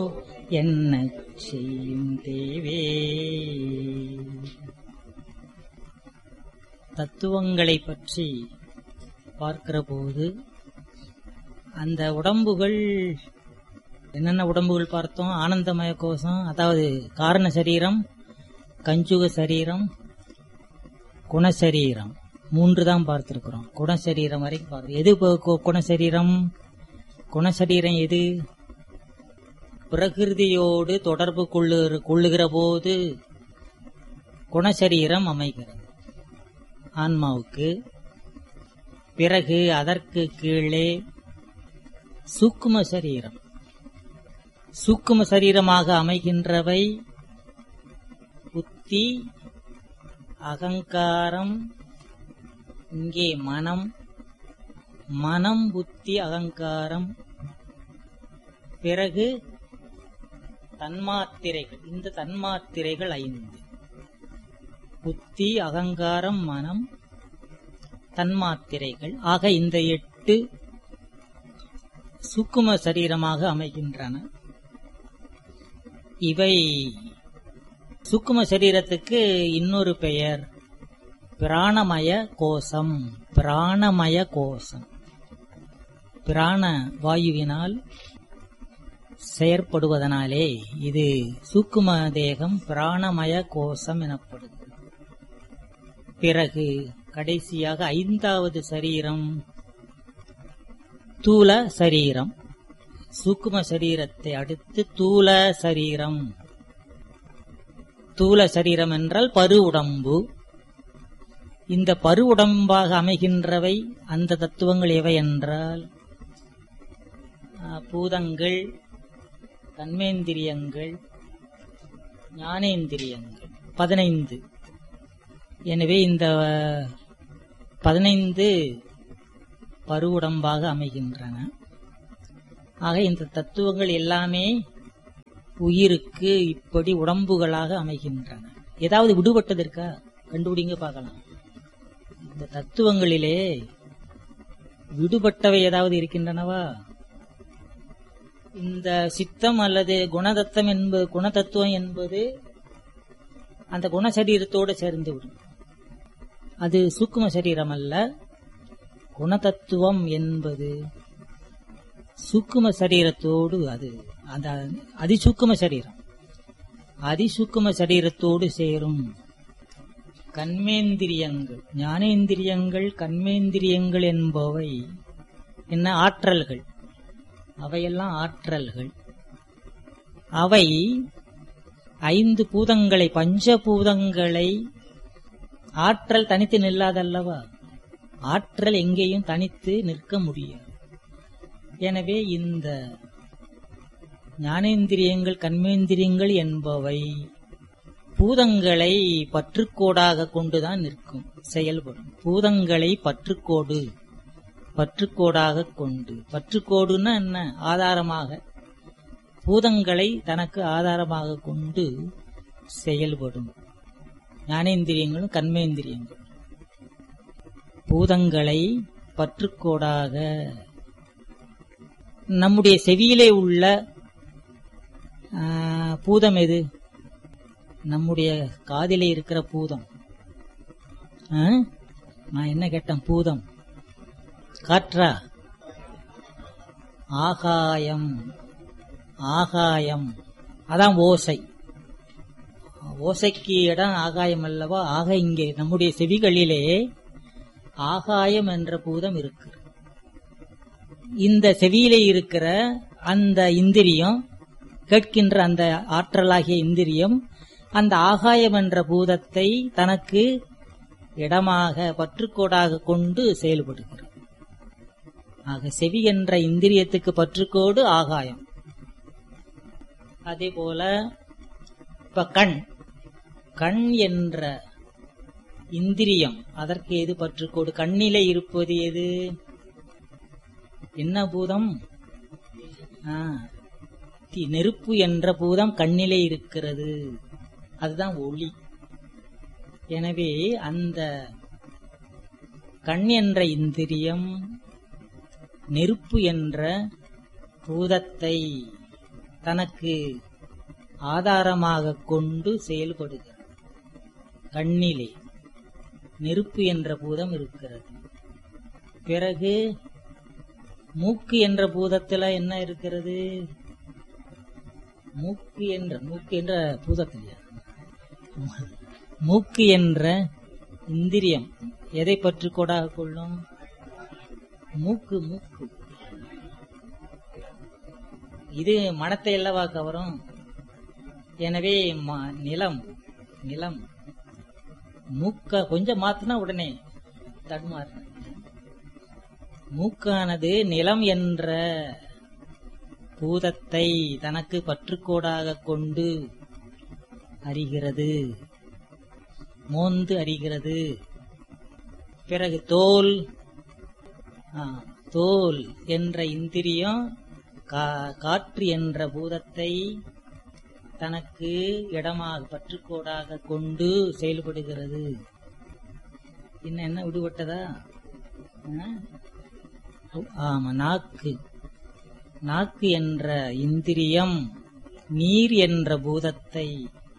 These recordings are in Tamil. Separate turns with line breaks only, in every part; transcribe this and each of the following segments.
என்ன செய்யும் தேவே தத்துவங்களை பற்றி பார்க்கிற போது அந்த உடம்புகள் என்னென்ன உடம்புகள் பார்த்தோம் ஆனந்தமய கோஷம் அதாவது காரண சரீரம் கஞ்சுக சரீரம் குணசரீரம் மூன்று தான் பார்த்திருக்கிறோம் குணசரீரம் வரைக்கும் பார்த்து எது இப்போ கு- குணசரீரம் குணசரீரம் எது பிரகிருதியோடு தொடர்பு கொள்ளு கொள்ளுகிற போது குணசரீரம் அமைகிறது ஆன்மாவுக்கு பிறகு அதற்கு கீழே சூக்கும சரீரம் சூக்கும சரீரமாக அமைகின்றவை புத்தி அகங்காரம் இங்கே மனம் மனம் புத்தி அகங்காரம் பிறகு தன்மாத்திரைகள் இந்த தன்மாத்திரைகள் ஐந்து புத்தி அகங்காரம் மனம் தன்மாத்திரைகள் ஆக இந்த எட்டு சுக்கும சரீரமாக அமைகின்றன இவை சுக்கும சரீரத்துக்கு இன்னொரு பெயர் பிராணமய கோஷம் பிராணமய கோஷம் பிராண வாயுவினால் செயற்படுவதனாலே இது சூக்கும தேகம் பிராணமய கோஷம் எனப்படுது பிறகு கடைசியாக ஐந்தாவது சரீரம் தூல சரீரம் சூக்கும சரீரத்தை அடுத்து தூல சரீரம் தூல சரீரம் என்றால் பரு உடம்பு இந்த பரு உடம்பாக அமைகின்றவை அந்த தத்துவங்கள் எவை என்றால் ஆ, பூதங்கள் தன்மேந்திரியங்கள் ஞானேந்திரியங்கள் பதினைந்து எனவே இந்த பதினைந்து பருவுடம்பாக அமைகின்றன ஆக இந்த தத்துவங்கள் எல்லாமே உயிருக்கு இப்படி உடம்புகளாக அமைகின்றன ஏதாவது விடுபட்டது இருக்கா கண்டுபிடிங்க பார்க்கலாம் இந்த தத்துவங்களிலே விடுபட்டவை ஏதாவது இருக்கின்றனவா இந்த சித்தம் அல்லது குணதத்தம் என்பது குணதத்துவம் என்பது அந்த குணசரீரத்தோடு சேர்ந்து விடும் அது சூக்கும சரீரம் அல்ல குணதத்துவம் என்பது சூக்கும சரீரத்தோடு அது அந்த அதிசூக்கும சரீரம் அதிசூக்கும சரீரத்தோடு சேரும் கண்மேந்திரியங்கள் ஞானேந்திரியங்கள் கண்மேந்திரியங்கள் என்பவை என்ன ஆற்றல்கள் அவையெல்லாம் ஆற்றல்கள் அவை ஐந்து பூதங்களை பஞ்சபூதங்களை ஆற்றல் தனித்து நில்லாதல்லவா ஆற்றல் எங்கேயும் தனித்து நிற்க முடியாது எனவே இந்த ஞானேந்திரியங்கள் கண்மேந்திரியங்கள் என்பவை பூதங்களை பற்றுக்கோடாக கொண்டுதான் நிற்கும் செயல்படும் பூதங்களை பற்றுக்கோடு பற்றுக்கோடாக கொண்டு பற்றுக்கோடுன்னா என்ன ஆதாரமாக பூதங்களை தனக்கு ஆதாரமாக கொண்டு செயல்படும் ஞானேந்திரியங்களும் கண்மேந்திரியங்களும் பூதங்களை பற்றுக்கோடாக நம்முடைய செவியிலே உள்ள ஆ, பூதம் எது நம்முடைய காதிலே இருக்கிற பூதம் ஆ? நான் என்ன கேட்டேன் பூதம் காற்றா ஆகாயம் ஆகாயம் அதான் ஓசை ஓசைக்கு இடம் ஆகாயம் அல்லவா ஆக இங்கே நம்முடைய செவிகளிலே ஆகாயம் என்ற பூதம் இருக்கு இந்த செவியிலே இருக்கிற அந்த இந்திரியம் கேட்கின்ற அந்த ஆற்றலாகிய இந்திரியம் அந்த ஆகாயம் என்ற பூதத்தை தனக்கு இடமாக பற்றுக்கோடாக கொண்டு செயல்படுகிறது ஆக செவி என்ற இந்திரியத்துக்கு பற்றுக்கோடு ஆகாயம் அதே போல இப்ப கண் கண் என்ற இந்திரியம் அதற்கு எது பற்றுக்கோடு கண்ணிலே இருப்பது எது என்ன பூதம் ஆ, தி- நெருப்பு என்ற பூதம் கண்ணிலே இருக்கிறது அதுதான் ஒளி எனவே அந்த கண் என்ற இந்திரியம் நெருப்பு என்ற பூதத்தை தனக்கு ஆதாரமாக கொண்டு செயல்படுகிறது கண்ணிலே நெருப்பு என்ற பூதம் இருக்கிறது பிறகு மூக்கு என்ற பூதத்துல என்ன இருக்கிறது மூக்கு என்ற மூக்கு என்ற பூதத்திலையா மூக்கு என்ற இந்திரியம் எதை பற்றி கொடாக கொள்ளும் மூக்கு மூக்கு இது மனத்தை அல்லவா கவரும் எனவே ம- நிலம் நிலம் மூக்க கொஞ்சம் மாத்தினா உடனே தடுமாறு மூக்கானது நிலம் என்ற பூதத்தை தனக்கு பற்றுக்கோடாக கொண்டு அறிகிறது மோந்து அறிகிறது பிறகு தோல் ஆ, தோல் என்ற இந்திரியம் கா- காற்று என்ற பூதத்தை தனக்கு இடமாக பற்றுக்கோடாக கொண்டு செயல்படுகிறது இன்னும் என்ன விடுபட்டதா ஆ? ஆமா நாக்கு நாக்கு என்ற இந்திரியம் நீர் என்ற பூதத்தை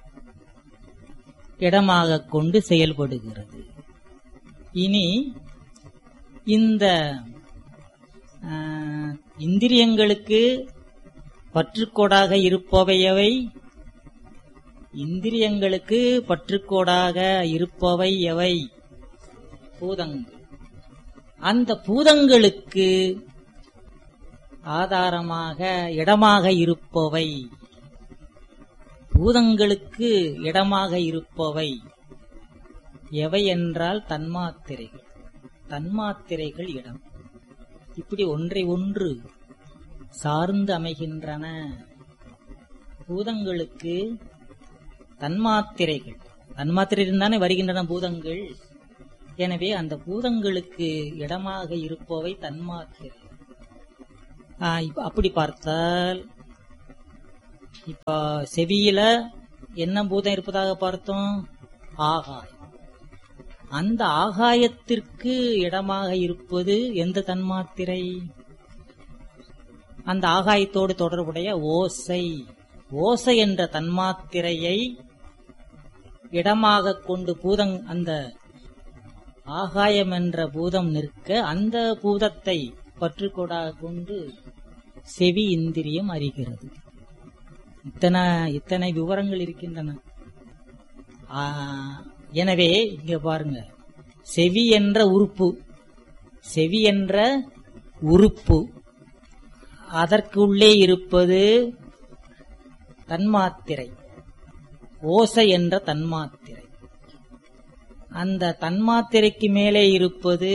இடமாக கொண்டு செயல்படுகிறது இனி இந்த ஆ, இந்திரியங்களுக்கு பற்றுக்கோடாக இருப்பவையவை இந்திரியங்களுக்கு பற்றுக்கோடாக இருப்பவை எவை பூதங்கள் அந்த பூதங்களுக்கு ஆதாரமாக இடமாக இருப்பவை பூதங்களுக்கு இடமாக இருப்பவை எவை என்றால் தன்மாத்திரைகள் தன்மாத்திரைகள் இடம் இப்படி ஒன்றை ஒன்று சார்ந்து அமைகின்றன பூதங்களுக்கு தன்மாத்திரைகள் தன்மாத்திரையில் தானே வருகின்றன பூதங்கள் எனவே அந்த பூதங்களுக்கு இடமாக இருப்பவை தன்மாத்திரை ஆ, இப்ப அப்படி பார்த்தால் இப்ப செவியில என்ன பூதம் இருப்பதாக பார்த்தோம் ஆகாயம் அந்த ஆகாயத்திற்கு இடமாக இருப்பது எந்த தன்மாத்திரை அந்த ஆகாயத்தோடு தொடர்புடைய ஓசை ஓசை என்ற தன்மாத்திரையை இடமாக கொண்டு பூதம் அந்த ஆகாயம் என்ற பூதம் நிற்க அந்த பூதத்தை பற்றுக்கோடாக கொண்டு செவி இந்திரியம் அறிகிறது இத்தனை இத்தனை விவரங்கள் இருக்கின்றன ஆ, எனவே இங்க பாருங்க செவி என்ற உறுப்பு செவி என்ற உறுப்பு அதற்குள்ளே இருப்பது தன்மாத்திரை ஓசை என்ற தன்மாத்திரை அந்த தன்மாத்திரைக்கு மேலே இருப்பது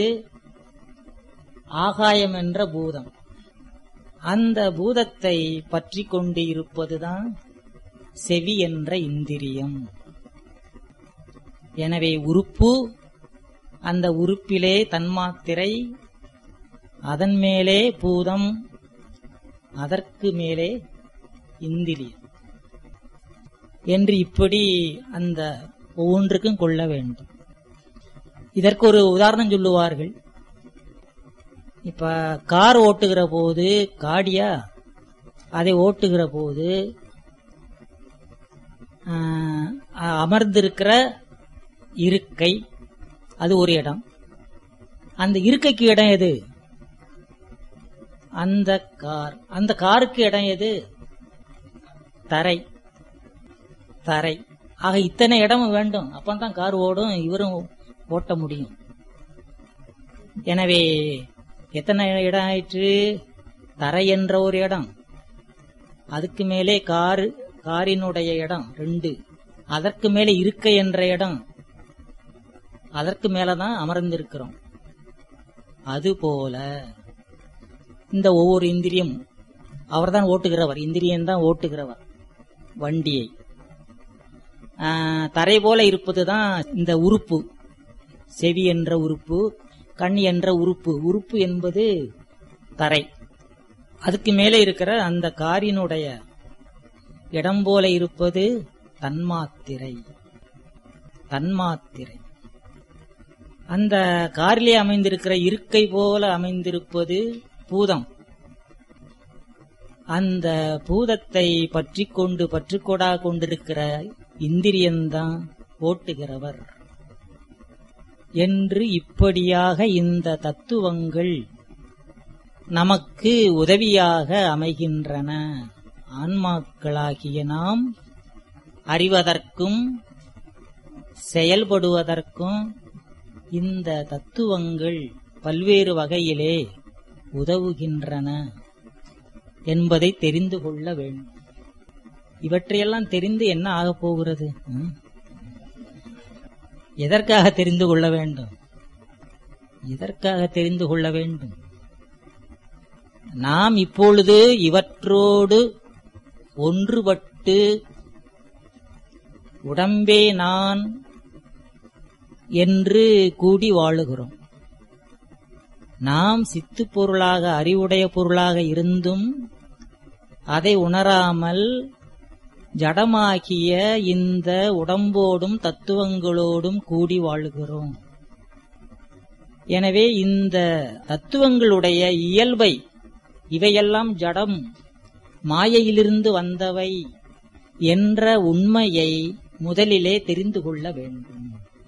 ஆகாயம் என்ற பூதம் அந்த பூதத்தை பற்றி கொண்டு இருப்பதுதான் செவி என்ற இந்திரியம் எனவே உறுப்பு அந்த உறுப்பிலே தன்மாத்திரை அதன் மேலே பூதம் அதற்கு மேலே இந்திரியம் என்று இப்படி அந்த ஒவ்வொன்றுக்கும் கொள்ள வேண்டும் இதற்கு ஒரு உதாரணம் சொல்லுவார்கள் இப்ப கார் ஓட்டுகிற போது காடியா அதை ஓட்டுகிற போது ஆஹ், அமர்ந்திருக்கிற இருக்கை அது ஒரு இடம் அந்த இருக்கைக்கு இடம் எது அந்த கார் அந்த காருக்கு இடம் எது தரை தரை ஆக இத்தனை இடம் வேண்டும் அப்பதான் கார் ஓடும் இவரும் ஓட்ட முடியும் எனவே எத்தனை இடம் ஆயிற்று தரை என்ற ஒரு இடம் அதுக்கு மேலே கார் காரினுடைய இடம் ரெண்டு அதற்கு மேலே இருக்கை என்ற இடம் அதற்கு மேலதான் அமர்ந்திருக்கிறோம் அதுபோல இந்த ஒவ்வொரு இந்திரியம் அவர்தான் ஓட்டுகிறவர் இந்திரியம் தான் ஓட்டுகிறவர் வண்டியை ஆஹ், தரை போல இருப்பதுதான் இந்த உறுப்பு செவி என்ற உறுப்பு கண் என்ற உறுப்பு உறுப்பு என்பது தரை அதுக்கு மேலே இருக்கிற அந்த காரினுடைய இடம் போல இருப்பது தன்மாத்திரை தன்மாத்திரை அந்த காரிலே அமைந்திருக்கிற இருக்கை போல அமைந்திருப்பது பூதம் அந்த பூதத்தை பற்றி கொண்டு பற்றுக்கொடா கொண்டிருக்கிற இந்திரியந்தான் ஓட்டுகிறவர் என்று இப்படியாக இந்த தத்துவங்கள் நமக்கு உதவியாக அமைகின்றன ஆன்மாக்களாகிய நாம் அறிவதற்கும் செயல்படுவதற்கும் இந்த தத்துவங்கள் பல்வேறு வகையிலே உதவுகின்றன என்பதை தெரிந்து கொள்ள வேண்டும் இவற்றையெல்லாம் தெரிந்து என்ன ஆகப் போகிறது ம்? எதற்காக தெரிந்து கொள்ள வேண்டும் எதற்காக தெரிந்து கொள்ள வேண்டும் நாம் இப்பொழுது இவற்றோடு ஒன்றுபட்டு உடம்பே நான் என்று கூடி வாழுகிறோம் நாம் சித்து பொருளாக அறிவுடைய பொருளாக இருந்தும் அதை உணராமல் ஜடமாகிய இந்த உடம்போடும் தத்துவங்களோடும் கூடி வாழுகிறோம் எனவே இந்த தத்துவங்களுடைய இயல்பை இவையெல்லாம் ஜடம் மாயையிலிருந்து வந்தவை என்ற உண்மையை முதலிலே தெரிந்து கொள்ள வேண்டும்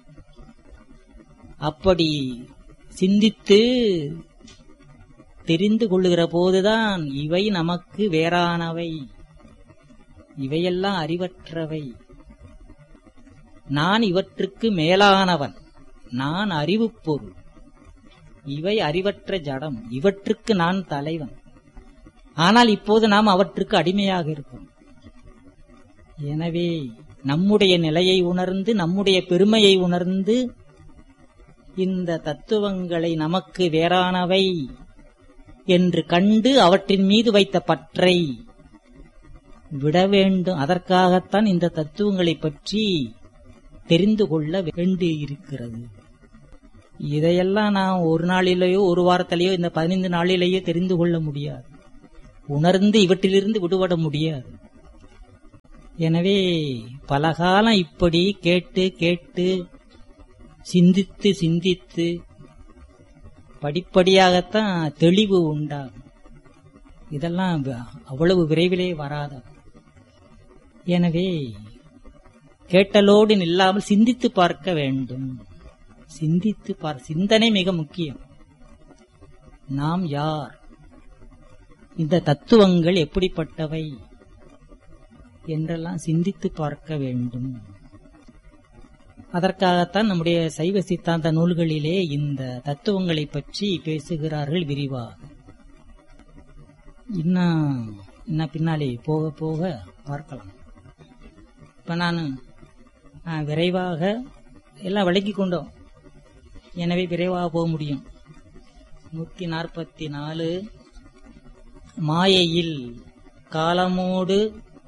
அப்படி சிந்தித்து தெரிந்து கொள்ளுகிற போதுதான் இவை நமக்கு வேறானவை இவையெல்லாம் அறிவற்றவை நான் இவற்றுக்கு மேலானவன் நான் அறிவுப் பொருள் இவை அறிவற்ற ஜடம் இவற்றுக்கு நான் தலைவன் ஆனால் இப்போது நாம் அவற்றுக்கு அடிமையாக இருப்போம் எனவே நம்முடைய நிலையை உணர்ந்து நம்முடைய பெருமையை உணர்ந்து இந்த தத்துவங்களை நமக்கு வேறானவை என்று கண்டு அவற்றின் மீது வைத்த பற்றை விட வேண்டும் அதற்காகத்தான் இந்த தத்துவங்களை பற்றி தெரிந்து கொள்ள வேண்டியிருக்கிறது இதையெல்லாம் நான் ஒரு நாளிலேயோ ஒரு வாரத்திலேயோ இந்த பதினைந்து நாளிலேயோ தெரிந்து கொள்ள முடியாது உணர்ந்து இவற்றிலிருந்து விடுபட முடியாது எனவே பல காலம் இப்படி கேட்டு கேட்டு சிந்தித்து சிந்தித்து படிப்படியாகத்தான் தெளிவு உண்டாகும் இதெல்லாம் வ- அவ்வளவு விரைவிலே வராத எனவே கேட்டலோடு நில்லாமல் சிந்தித்து பார்க்க வேண்டும் சிந்தித்து பார் சிந்தனை மிக முக்கியம் நாம் யார் இந்த தத்துவங்கள் எப்படிப்பட்டவை என்றெல்லாம் சிந்தித்து பார்க்க வேண்டும் அதற்காகத்தான் நம்முடைய சைவ சித்தாந்த நூல்களிலே இந்த தத்துவங்களை பற்றி பேசுகிறார்கள் விரிவாக இன்னும் இன்னும் பின்னாலே போக போக பார்க்கலாம் இப்ப நான் ஆ, விரைவாக எல்லாம் விளக்கி கொண்டோம் எனவே விரைவாக போக முடியும் நூத்தி நாற்பத்தி நாலு மாயையில் காலமோடு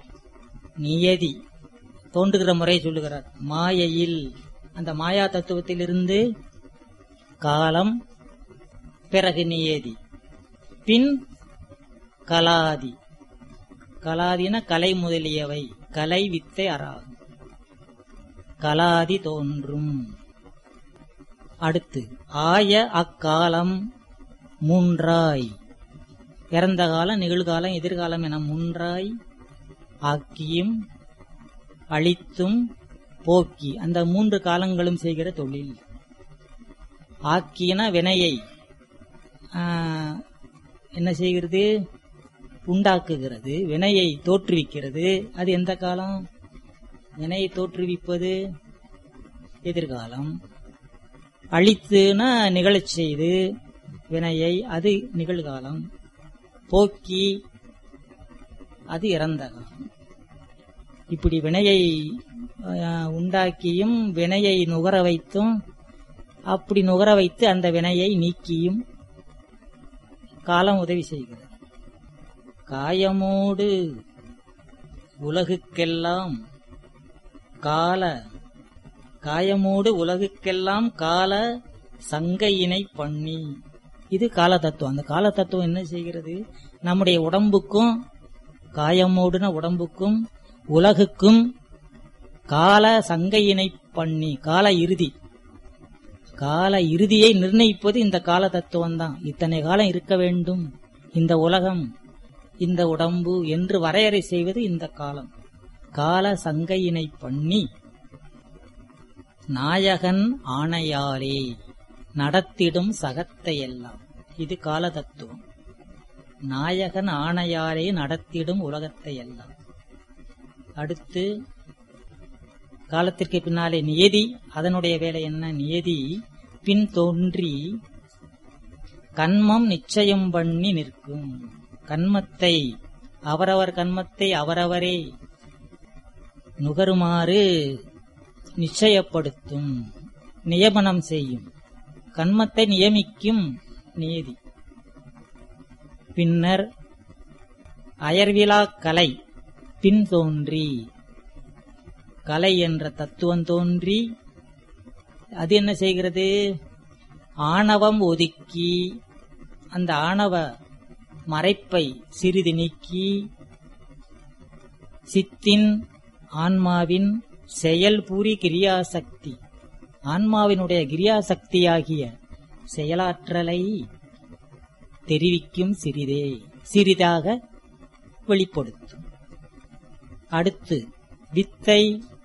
நியதி தோன்றுகிற முறை சொல்லுகிறார் மாயையில் அந்த மாயா தத்துவத்திலிருந்து காலம் பிறகு நியதி பின் கலாதி கலாதின கலை முதலியவை கலை வித்தை அறாகும் கலாதி தோன்றும் அடுத்து ஆய அக்காலம் மூன்றாய் இறந்த காலம் நிகழ்காலம் எதிர்காலம் என மூன்றாய் ஆக்கியும் அழித்தும் போக்கி அந்த மூன்று காலங்களும் செய்கிற தொழில் ஆக்கின வினையை ஆ, என்ன செய்கிறது உண்டாக்குகிறது வினையை தோற்றுவிக்கிறது அது எந்த காலம் வினையை தோற்றுவிப்பது எதிர்காலம் அழித்துனா நிகழச் செய்து வினையை அது நிகழ்காலம் போக்கி அது இறந்த காலம் இப்படி வினையை அஹ், உண்டாக்கியும் வினையை நுகர வைத்தும் அப்படி நுகர வைத்து அந்த வினையை நீக்கியும் காலம் உதவி செய்கிறது காயமோடு உலகுக்கெல்லாம் கால காயமோடு உலகுக்கெல்லாம் கால சங்கையினை பண்ணி இது கால தத்துவம் அந்த கால தத்துவம் என்ன செய்கிறது நம்முடைய உடம்புக்கும் காயமோடுன உடம்புக்கும் உலகுக்கும் கால சங்கையினை பண்ணி கால இறுதி கால இறுதியை நிர்ணயிப்பது இந்த கால தத்துவம் தான் இத்தனை காலம் இருக்க வேண்டும் இந்த உலகம் இந்த உடம்பு என்று வரையறை செய்வது இந்த காலம் கால சங்கையினை பண்ணி நாயகன் ஆணையாலே நடத்திடும் சகத்தையெல்லாம் இது கால தத்துவம் நாயகன் ஆணையாலே நடத்திடும் உலகத்தை எல்லாம் அடுத்து காலத்திற்கு பின்னாலே நியதி அதனுடைய வேலை என்ன நியதி பின் தோன்றி கண்மம் நிச்சயம் பண்ணி நிற்கும் கண்மத்தை அவரவர் கண்மத்தை அவரவரே நுகருமாறு நிச்சயப்படுத்தும் நியமனம் செய்யும் கண்மத்தை நியமிக்கும் நியதி பின்னர் அயர்விலா கலை பின் தோன்றி கலை என்ற தத்துவம் தோன்றி அது என்ன செய்கிறது ஆணவம் ஒதுக்கி அந்த ஆணவ மறைப்பை சிறிது நீக்கி சித்தின் ஆன்மாவின் செயல்பூரி கிரியாசக்தி ஆன்மாவினுடைய கிரியாசக்தியாகிய செயலாற்றலை தெரிவிக்கும் சிறிதே சிறிதாக வெளிப்படுத்தும் அடுத்து வித்தை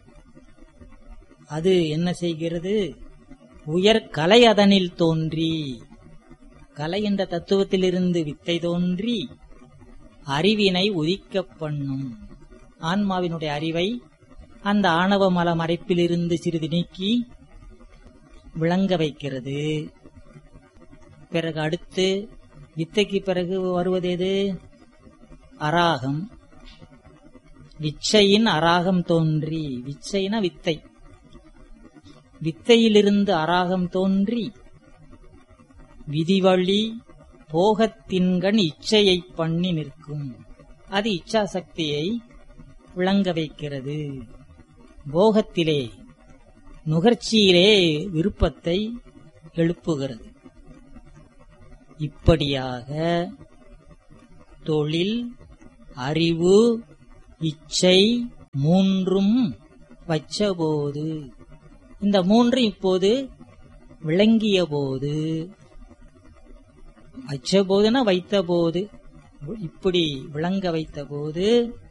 அது என்ன செய்கிறது உயர் கலை அதனில் தோன்றி கலை என்ற தத்துவத்திலிருந்து வித்தை தோன்றி அறிவினை உதிக்கப் பண்ணும் ஆன்மாவினுடைய அறிவை அந்த ஆணவ மல மறைப்பிலிருந்து சிறிது நீக்கி விளங்க வைக்கிறது பிறகு அடுத்து வித்தைக்கு பிறகு வருவது எது அராகம் விச்சையின் அராகம் தோன்றி விச்சைனா வித்தை வித்தையிலிருந்து அராகம் தோன்றி விதிவழி போகத்தின்கண் இச்சையை பண்ணி நிற்கும் அது இச்சா சக்தியை விளங்க வைக்கிறது போகத்திலே நுகர்ச்சியிலே விருப்பத்தை எழுப்புகிறது இப்படியாக தொழில் அறிவு இச்சை மூன்றும் வச்சபோது இந்த மூன்று இப்போது விளங்கிய போது வச்ச போதுனா வைத்த போது இப்படி விளங்க வைத்த போது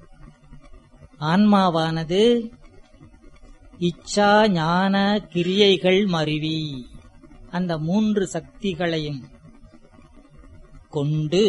ஆன்மாவானது இச்சா ஞான கிரியைகள் மருவி அந்த மூன்று சக்திகளையும் கொண்டு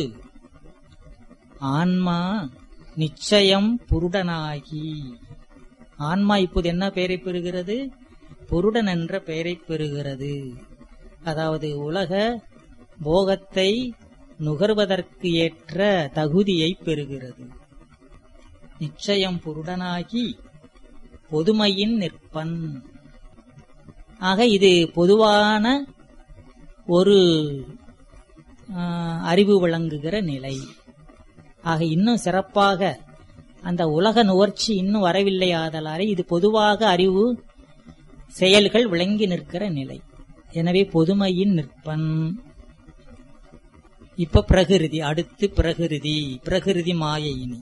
ஆன்மா நிச்சயம் புருடனாகி ஆன்மா இப்போது என்ன பெயரை பெறுகிறது புருடன் என்ற பெயரை பெறுகிறது அதாவது உலக போகத்தை நுகர்வதற்கு ஏற்ற தகுதியை பெறுகிறது நிச்சயம் புருடனாகி பொதுமையின் நிற்பன் ஆக இது பொதுவான ஒரு அறிவு விளங்குகிற நிலை ஆக இன்னும் சிறப்பாக அந்த உலக நுகர்ச்சி இன்னும் வரவில்லை ஆதலாலே இது பொதுவாக அறிவு செயல்கள் விளங்கி நிற்கிற நிலை எனவே பொதுமையின் நிற்பன் இப்ப பிரகிருதி அடுத்து பிரகிருதி பிரகிருதி மாயையினி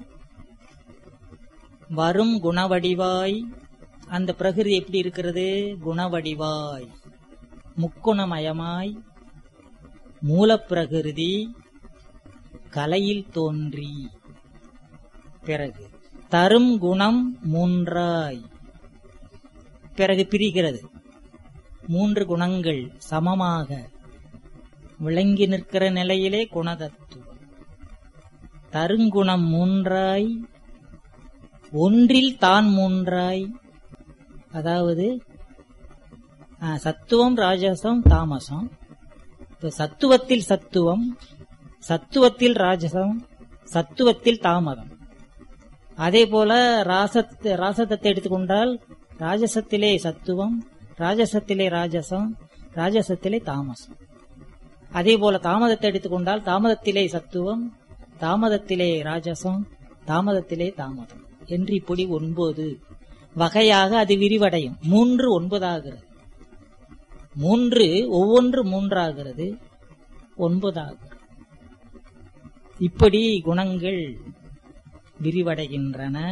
வரும் குணவடிவாய் அந்த பிரகிருதி எப்படி இருக்கிறது குணவடிவாய் முக்குணமயமாய் மூலப்பிரகிருதி கலையில் தோன்றி பிறகு தரும் குணம் மூன்றாய் பிறகு பிரிகிறது மூன்று குணங்கள் சமமாக விளங்கி நிற்கிற நிலையிலே குணதத்துவம் தருங்குணம் மூன்றாய் ஒன்றில் தான் மூன்றாய் அதாவது சத்துவம் ராஜசம் தாமசம் இப்ப சத்துவத்தில் சத்துவம் சத்துவத்தில் ராஜசம் சத்துவத்தில் தாமதம் அதே போல ராசத் ராசதத்தை எடுத்துக்கொண்டால் ராஜசத்திலே சத்துவம் ராஜசத்திலே ராஜசம் ராஜசத்திலே தாமசம் அதே போல தாமதத்தை எடுத்துக்கொண்டால் தாமதத்திலே சத்துவம் தாமதத்திலே ராஜசம் தாமதத்திலே தாமதம் என்று இப்படி ஒன்பது வகையாக அது விரிவடையும் மூன்று ஒன்பதாகிறது மூன்று ஒவ்வொன்று மூன்றாகிறது ஒன்பதாகிறது இப்படி குணங்கள் விரிவடைகின்றன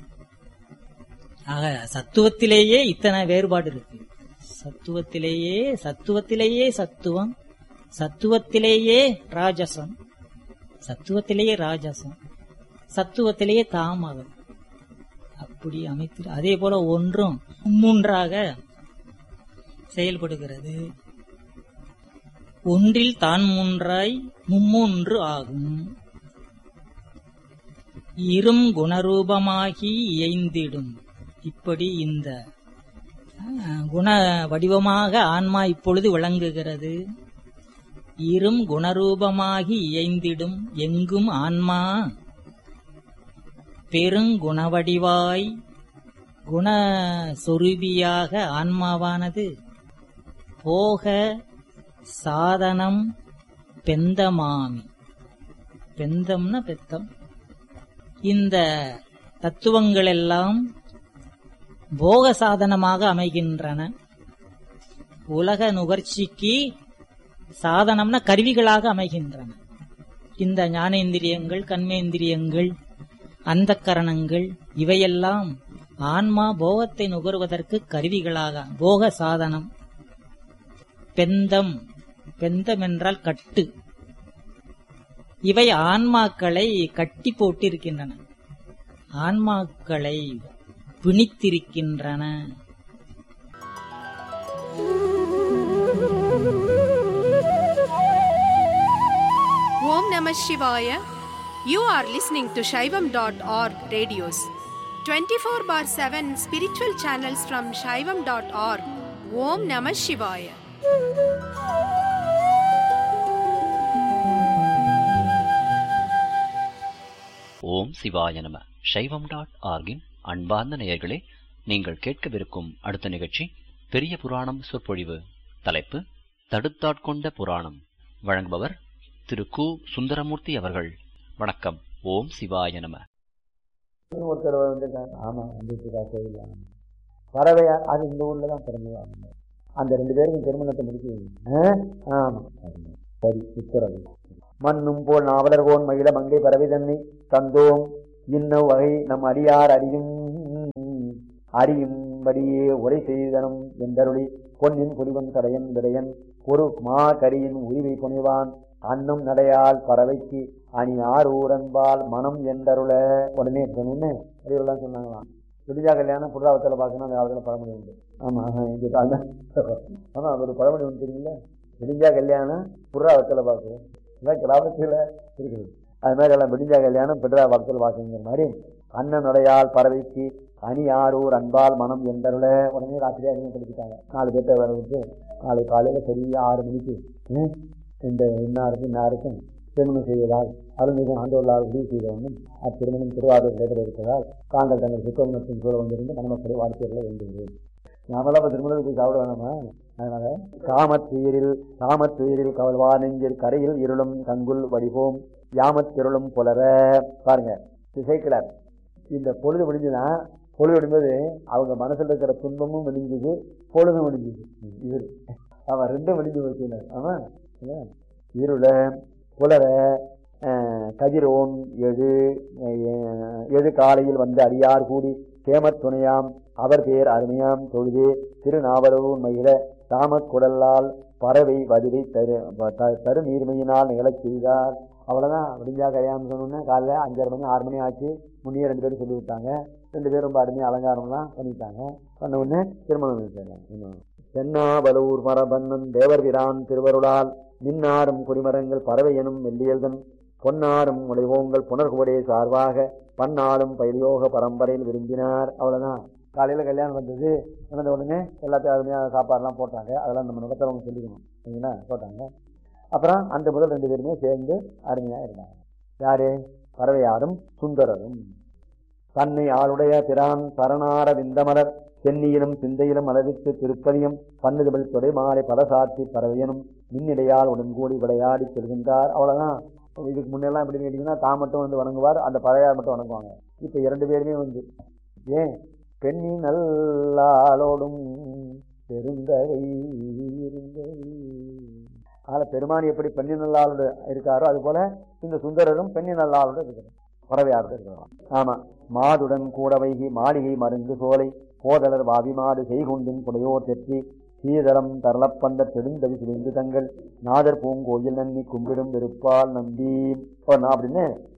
ஆக சத்துவத்திலேயே இத்தனை வேறுபாடு இருக்கு சத்துவத்திலேயே சத்துவத்திலேயே சத்துவம் சத்துவத்திலேயே ராஜசம் சத்துவத்திலேயே ராஜசம் சத்துவத்திலேயே தாமாகும் அப்படி அமைத்து அதே போல ஒன்றும் மூன்றாக செயல்படுகிறது ஒன்றில் தான் மூன்றாய் மும்மூன்று ஆகும் இரும் குணரூபமாகி இயைந்திடும் இப்படி இந்த அஹ், குண வடிவமாக ஆன்மா இப்பொழுது விளங்குகிறது இரும் குணரூபமாகி இயைந்திடும் எங்கும் ஆன்மா பெருங்குணவடிவாய் குணஸ்வரூபியாக ஆன்மாவானது போக சாதனம் பெந்தமாமி பெந்தம்னா பெத்தம் இந்த தத்துவங்கள் எல்லாம் போக சாதனமாக அமைகின்றன உலக நுகர்ச்சிக்கு சாதனம்னா கருவிகளாக அமைகின்றன இந்த ஞானேந்திரியங்கள் கண்மேந்திரியங்கள் அந்த கரணங்கள் இவையெல்லாம் ஆன்மா போகத்தை நுகர்வதற்கு கருவிகளாக போக சாதனம் பெந்தம் பெந்தம் என்றால் கட்டு இவை ஆன்மாக்களை கட்டி போட்டிருக்கின்றன ஆன்மாக்களை பிணித்திருக்கின்றன
Om Namah Shivaya. You are listening to Shaivam.org radios. 24 bar 7 spiritual channels from Shaivam.org. Om Namah Shivaya.
ஓம் சிவாய நம சைவம் டாட் ஆர்கின் அன்பார்ந்த நேயர்களே நீங்கள் கேட்கவிருக்கும் அடுத்த நிகழ்ச்சி பெரிய புராணம் சொற்பொழிவு தலைப்பு தடுத்தாட்கொண்ட புராணம் வழங்குபவர் திரு கு சுந்தரமூர்த்தி அவர்கள் வணக்கம் ஓம் சிவாய நம
ஒருத்தர் வந்திருக்காங்க ஆமா வந்துட்டு கோயில் பறவையா அது இந்த ஊர்ல தான் பிறந்ததாங்க அந்த ரெண்டு பேருக்கும் திருமணத்தை முடிச்சு ஆ? ஆமா சரிங்க. சரி உத்தரவு மண்ணும் போல் நாவலர்கோன் மகிழ மங்கை பறவை தன்னை தந்தோம் இன்ன வகை நம் அடியார் அறியும் அறியும்படியே உரை செய்தனம் என்றருளி பொன்னின் புலிவன் கடையன் விடையன் ஒரு மா கரியின் உரிவை புனைவான் அன்னம் நடையால் பறவைக்கு அணி ஆர் ஊரன்பால் மனம் என்றருள உடனே சொன்னே அறிவுலாம் சொன்னாங்களாம் விடிஜா கல்யாணம் புறாவத்தில் பார்க்கணும் அந்த காலத்தில் பழமொழி உண்டு ஆமா இது ஆமா ஒரு பழமொழி உண்டு தெரியுங்களா விடிஞ்சா கல்யாணம் புறாவத்தில் பார்க்கணும் இதான் கிராமத்தில் இருக்குது அது மாதிரி எல்லாம் விடிஞ்சா கல்யாணம் பெற்றா வளத்தில் பார்க்கணுங்கிற மாதிரி அண்ணனுடையால் பறவைக்கு அணி ஆரூர் அன்பால் மனம் என்றருள உடனே ராத்திரி அறிமுகப்படுத்திட்டாங்க நாலு பேர்த்த வர விட்டு நாளை காலையில் சரியா ஆறு மணிக்கு ம், இந்த இன்னாருக்கும் இன்னாருக்கும் திருமணம் செய்வதால் அருள்மிகும் ஆண்டோர்களால் உதவி செய்தவனும் அத்திருமணம் திருவாரூர் நடைபெற இருக்கிறதால் தாங்கள் தங்கள் சுத்தமனத்தின் சூழ வந்திருந்து மணமக்களை வாழ்க்கைகளை வேண்டுகிறேன் நாமெல்லாம் இப்போ திருமணத்துக்கு போய் சாப்பிட வேணாமா அதனால காமத்துயிரில் காமத்துயிரில் கவல்வா நெஞ்சில் கரையில் இருளும் கங்குல் வடிவோம் யாமத்திருளும் புலர பாருங்க திசைக்கிறார் இந்த பொழுது முடிஞ்சுன்னா பொழுது விடும்போது அவங்க மனசுல இருக்கிற துன்பமும் விடிஞ்சுது பொழுதும் விடிஞ்சுது இவர் அவன் ரெண்டும் விடிஞ்சு போச்சுனார் அவன் இருள புலர அஹ், கதிரோன் எழு அஹ், எழு காலையில் வந்து அடியார் கூடி சேமத் துணையாம் அவர் பேர் அருமையாம் தொழுது திருநாவலூர் மகிழ தாமக் குடலால் பறவை வதிரை தரு த- தரு நீர்மையினால் நிகழச் செய்தார் அவ்வளவுதான் விடிஞ்சா கல்யாணம் சொன்னோன்னே காலைல அஞ்சரை மணி ஆறு மணி ஆச்சு முன்னே ரெண்டு பேரும் சொல்லி விட்டாங்க ரெண்டு பேரும் ரொம்ப அருமையாக அலங்காரம்லாம் பண்ணிட்டாங்க பண்ண உடனே திருமணம் பண்ணிட்டாங்க தென்னாவலூர் மரபன்னன் தேவர் பிரான் திருவருளால் மின்னாரும் குடிமரங்கள் பறவை எனும் மெல்லியல்தன் பொன்னாரும் முளைவோங்கள் புனர்குவடே சார்பாக பன்னாலும் பயிலியோக பரம்பரையில் விரும்பினார் அவ்வளவுதான் காலையில கல்யாணம் வந்தது நடந்த உடனே எல்லாத்தையும் அருமையாக சாப்பாடுலாம் போட்டாங்க அதெல்லாம் நம்ம நுகத்தவங்க சொல்லிக்கணும் சரிங்களா போட்டாங்க அப்புறம் அந்த முதல் ரெண்டு பேருமே சேர்ந்து அருமையாக இருந்தாங்க யாரு பறவையாரும் சுந்தரரும் தன்னை ஆளுடைய பிரான் சரணார விந்தமலர் சென்னியிலும் சிந்தையிலும் அளவிற்கு திருப்பதியும் பன்னுதமிழ் தொடை மாலை பல சாத்தி பறவையனும் மின்னிடையால் உடன் கூடி விளையாடி செல்கின்றார் அவ்வளவுதான் இதுக்கு முன்னெல்லாம் எப்படி கேட்டீங்கன்னா தான் மட்டும் வந்து வணங்குவார் அந்த பழையார் மட்டும் வணங்குவாங்க இப்ப இரண்டு பேருமே வந்து ஏன் பெண்ணி நல்லாளோடும் பெருந்தகை இருந்தகை அதனால பெருமான் எப்படி பெண்ணி நல்லாளோடு இருக்காரோ அது போல இந்த சுந்தரரும் பெண்ணி நல்லாளோடு இருக்கிறார் பறவையாரோடு இருக்கிறார் ஆமா மாதுடன் கூட வைகி மாளிகை மருந்து சோலை போதலர் வாவி மாடு செய்குண்டின் புடையோர் தெற்றி சீதரம் தரளப்பந்த தெடுந்தவி சிலிந்து தங்கள் நாதர் பூங்கோயில் நன்னி கும்பிடும் வெறுப்பால் நம்பி போனா அப்படின்னு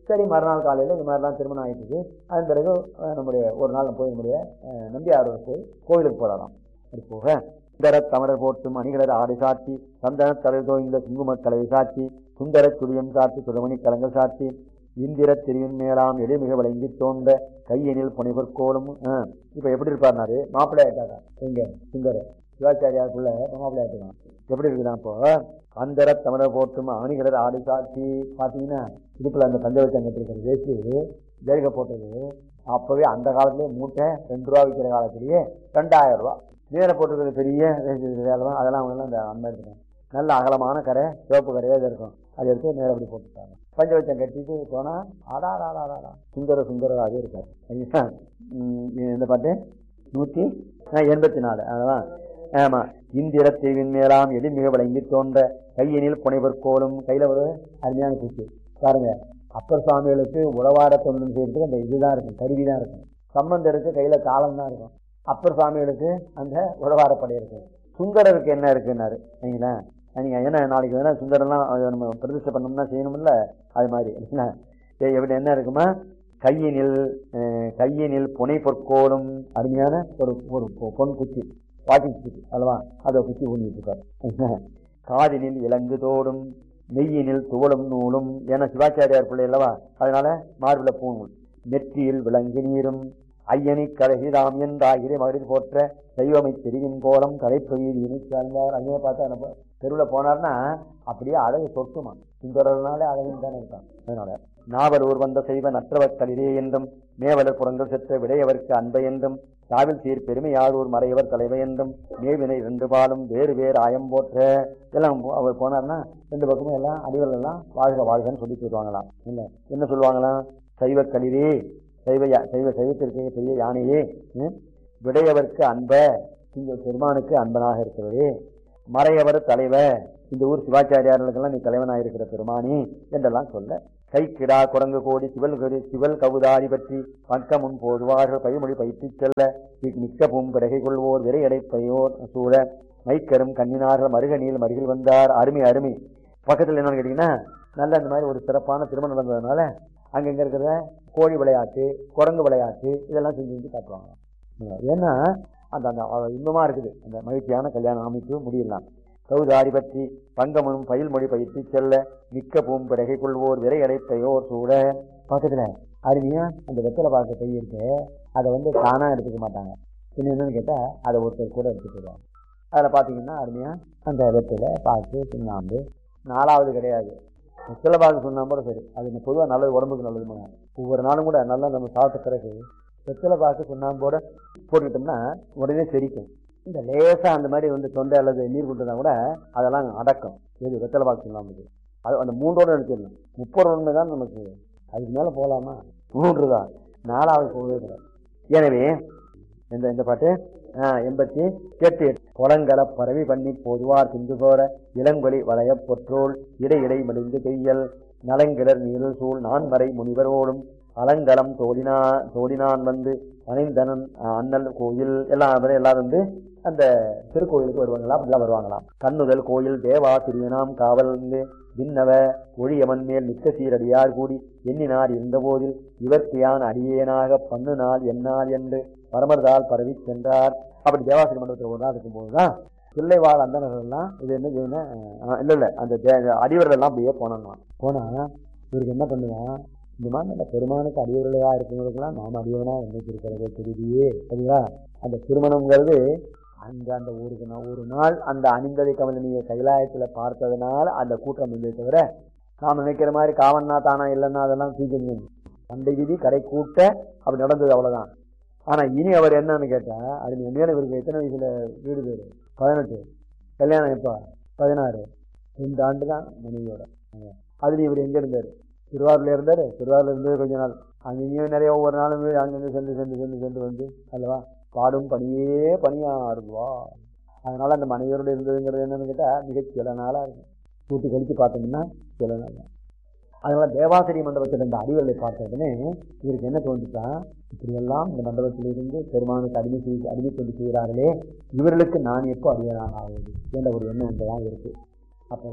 சரி மறுநாள் காலையில் இது மாதிரிலாம் திருமணம் ஆயிட்டுது அதன் பிறகு அஹ், நம்முடைய ஒரு நாள் போய் நம்முடைய அஹ், நம்பியார் போய் கோயிலுக்கு போகலாம் அது போக சுந்தர தமரர் போட்டும் அணிகளர் ஆடை சாத்தி சந்தன தலை தோய்ந்த குங்குமக் கலை சாத்தி சுந்தர துடியம் சாத்தி சுடமணி கலங்கள் சாத்தி இந்திர திரியின் மேலாம் எளிமிக விளங்கி தோன்ற கையெனில் புனைவர்கோலும் இப்ப எப்படி இருப்பாருனாரு மாப்பிள்ளை ஆயிட்டாரா எங்க சுந்தர சிவாச்சாரியாருக்குள்ள மாப்பிள்ளை ஆயிட்டாங்க எப்படி இருக்குதான் இப்போ அந்தர தமிழர் போட்டும் ஆணிகளர் ஆடை சாத்தி பாத்தீங்கன்னா இடுப்புல அந்த பஞ்சவச்சம் கட்டிருக்கிற வேஷ்டி ஜெருக போட்டது அப்பவே அந்த காலத்திலே மூட்டை ரெண்டு ரூபா விற்கிற காலத்திலேயே ரெண்டாயிரம் ரூபா மேலே போட்டிருக்கிற பெரிய வேஷ்டி வேலை அதெல்லாம் அவங்க எல்லாம் அந்த அந்த மாதிரி இருக்கும் நல்ல அகலமான கரை சிவப்பு கரையாக இது இருக்கும் அதை எடுத்து நேரம் அப்படி போட்டுட்டாங்க பஞ்சவச்சம் கட்டிட்டு போனா ஆடா ஆடா ஆடா சுந்தர சுந்தரராகவே இருக்காரு சரிங்களா? உம் இது இந்த பாட்டு நூற்றி எண்பத்தி நாலு அதான் ஆமா இந்திர தீவின் மேலாம் எது மிக விளங்கி தோன்ற கையினில் புனைவர் கோலும் கையில ஒரு அருமையான பூச்சி பாருங்க அப்பர் சுவாமிகளுக்கு உழவார தொண்டு செய்யறதுக்கு அந்த இதுதான் இருக்கும் கருவி தான் இருக்கும் சம்பந்தருக்கு கையில தாளம் தான் இருக்கும் அப்பர் சுவாமிகளுக்கு அந்த உழவார படை இருக்கும் சுந்தரருக்கு என்ன இருக்குன்னாரு சரிங்களா நீங்க ஏன்னா நாளைக்கு வேணா சுந்தரெல்லாம் அதை நம்ம பிரதிஷ்டை பண்ணோம்னா செய்யணும்ல அது மாதிரி இல்லைங்களா? சரி, எப்படி என்ன இருக்குமா கையினில் அஹ், கையினில் புனை பொற்கோலும் அருமையான ஒரு ஒரு பொ- பொன் குச்சி வாக்கிங் குச்சி அல்லவா அதை குச்சி ஊனிட்டு இருப்பார் காதினில் இலங்கு தோடும் மெய்யினில் துவளும் நூலும் ஏன்னா சிவாச்சாரியார் பிள்ளை அல்லவா அதனால மார்பிள பூணூல் நெற்றியில் விளங்கு நீரும் ஐயனி கலகிதாம் என்றாகிரே மகளிர் போற்ற தெய்வமை தெரிவின் கோலம் கலைப்பகுதியினை சார்ந்தார் அங்கே பார்த்தா நம்ம தெருவில் போனார்னா அப்படியே அழகு சொட்டுமா சுந்தரனாலே அழகுன்னு தானே இருக்கான் அதனால நாவலூர் வந்த செய்வ நற்றவக்களிரே என்றும் மேவலர் புறங்கள் செற்ற விடையவர்க்கு அன்பை என்றும் சாவில் சீர் பெருமையாரூர் மறையவர் தலைவை என்றும் மேவினை ரெண்டு பாலும் வேறு வேறு ஆயம் போற்ற எல்லாம் போ- அவர் போனார்னா ரெண்டு பக்கமும் எல்லாம் அடிகள் எல்லாம் வாழ்க வாழ்கன்னு சொல்லி போயிடுவாங்களாம் இல்ல என்ன சொல்லுவாங்களாம் சைவ களிரே சைவ யா- சைவ சைவத்திற்கு பெரிய யானையே ம்? விடையவர்க்கு அன்ப இந்த பெருமானுக்கு அன்பனாக இருக்கிறது மறையவர் தலைவர் இந்த ஊர் சிவாச்சாரியார்களுக்கெல்லாம் நீ தலைவனாக இருக்கிற பெருமானி என்றெல்லாம் சொல்ல கை கிடா குரங்கு கோடி சிவல் கரு- சிவல் கவுதாரி பற்றி பக்க முன் போதுவார்கள் பைமொழி பயிற்றுச் செல்ல மி- மிக்க பூம் பிறகை கொள்வோர் விரையடை பையோர் சூழ மைக்கரும் கண்ணினார்கள் மருகனியில் மருகில் வந்தார் அருமை அருமை பக்கத்தில் என்னன்னு கேட்டீங்கன்னா நல்ல இந்த மாதிரி ஒரு சிறப்பான திருமணம் நடந்ததுனால அங்கங்க இருக்கிற கோழி விளையாட்டு குரங்கு விளையாட்டு இதெல்லாம் செஞ்சு செஞ்சு காட்டுவாங்க ஏன்னா அந்த அந்த அஹ் இன்பமா இருக்குது அந்த மகிழ்ச்சியான கல்யாண அமைப்பு முடியலாம் கௌதாரி பற்றி பங்கமும் பயில் மொழி பயிற்சி செல்ல மிக்க பூம்பிறகை கொள்வோர் விரை அடைப்பையோர் சூட பக்கத்துல அருமையா அந்த வெத்தலை பார்க்க பை இருக்கு அதை வந்து தானா எடுத்துக்க மாட்டாங்க பின்ன என்னன்னு கேட்டா அதை ஒருத்தர் கூட எடுத்துட்டு வருவாங்க அதில் பார்த்தீங்கன்னா அருமையா அந்த வெத்தலை பாக்கு சுண்ணாம்பு நாலாவது கிடையாது வெத்தலை பாக்கு சுண்ணாம்போட சரி அது பொதுவாக நல்லது உடம்புக்கு நல்லதுமா ஒவ்வொரு நாளும் கூட நல்லா நம்ம சாப்பிட்ட பிறகு வெத்தலை பாக்கு சுண்ணாம்போட போட்டுக்கிட்டோம்னா உடனே செரிக்கும் இந்த லேசா அந்த மாதிரி வந்து தொண்டை அல்லது நீர் கொடுத்தா கூட அதெல்லாம் அடக்கம் எது வெத்தலை பாக்கு சுண்ணாம்புக்கு அது அந்த மூன்றோட எடுத்துடணும் முப்பது ஒன்று தான் நமக்கு அதுக்கு மேலே போகலாமா மூன்று தான் நாலாவது போகவே கூடாது எனவே இந்த இந்த பாட்டு ஆ, எண்பத்தி எட்டு புலங்கல பரவி பண்ணி பொதுவார் சிந்து போற இளங்கொலி வளைய பொற்றோள் இடை இடை மடிந்து பெய்யல் நலங்கிடர் நீரல் சூழ் நான்மறை முனிவரோடும் அலங்கலம் தோடினா தோடினான் வந்து அணைந்தனன் ஆ, அண்ணல் கோயில் எல்லாம் அவரே எல்லாரும் வந்து அந்த திருக்கோயிலுக்கு வருவாங்களாம் அப்படிலாம் வருவாங்களாம் கண்ணுதல் கோயில் தேவா திரியனாம் காவல் வந்து விண்ணவ ஒழியவன் மேல் மிக்க சீரடியார் கூடி எண்ணினார் இருந்தபோதில் இவர்க்கு யான் அடியேனாக பண்ணு நாள் என்னால் என்று பரமர்தால் பரவி சென்றார் அப்படி தேவாசிரி மண்டபத்தில் ஒரு நாள் இருக்கும்போதுதான் பிள்ளைவாழ் அந்தனர்கள்லாம் இது என்ன செய்யணும் அஹ் இல்ல இல்ல அந்த தே- அடிவர்கள் எல்லாம் அப்படியே போனான் போனா இவருக்கு என்ன பண்ணுவான் இந்த மாதிரி நல்ல பெருமானுக்கு அடியவர்களா இருக்கிறவங்களுக்கெல்லாம் நாம அடியவனா என்னைக்கு இருக்கிறதே தெரியுது சரிங்களா அந்த திருமணம்ங்கிறது அங்க அந்த ஒரு நா- ஒரு நாள் அந்த அணிந்ததை கமலினியை கைலாயத்துல பார்த்ததுனால அந்த கூட்டம் இல்லை தவிர நாம் நினைக்கிற மாதிரி காவன்னா தானா இல்லைன்னா அதெல்லாம் தூக்கி சண்டை விதி கரை கூட்ட அப்படி நடந்தது அவ்வளவுதான் ஆனா இனி அவர் என்னன்னு கேட்டா அது உண்மையான இவருக்கு எத்தனை வயசுல வீடு பேரு பதினெட்டு கல்யாணம் எப்போ பதினாறு ரெண்டு ஆண்டு தான் மனைவியோட அதுல இவர் எங்க இருந்தாரு திருவாரூர்ல இருந்தாரு திருவாரூர்ல இருந்தது கொஞ்ச நாள் அங்கேயும் நிறைய ஒவ்வொரு நாளும் வீடு அங்கங்க சென்று சென்று சென்று சென்று வந்து அல்லவா பாடும் பணியே பணியாறுவா அதனால அந்த மனைவியோட இருந்ததுங்கிறது என்னன்னு கேட்டா மிக சில நாளா இருக்கும் கூட்டி கழித்து பார்த்தோம்னா சில நாள் தான். அதனால தேவாசிரி மண்டபத்தில் இருந்த அடிவர்களை பார்த்த உடனே இவருக்கு என்ன தோன்றுச்சா இப்படியெல்லாம் இந்த மண்டபத்திலிருந்து பெருமானுக்கு அடிமை செய்து அடிமை கொண்டு செய்கிறார்களே இவர்களுக்கு நான் எப்போ அடியனாக ஆகுது என்ற ஒரு எண்ணம் ஒன்றுதான் இருக்கு அப்பதான்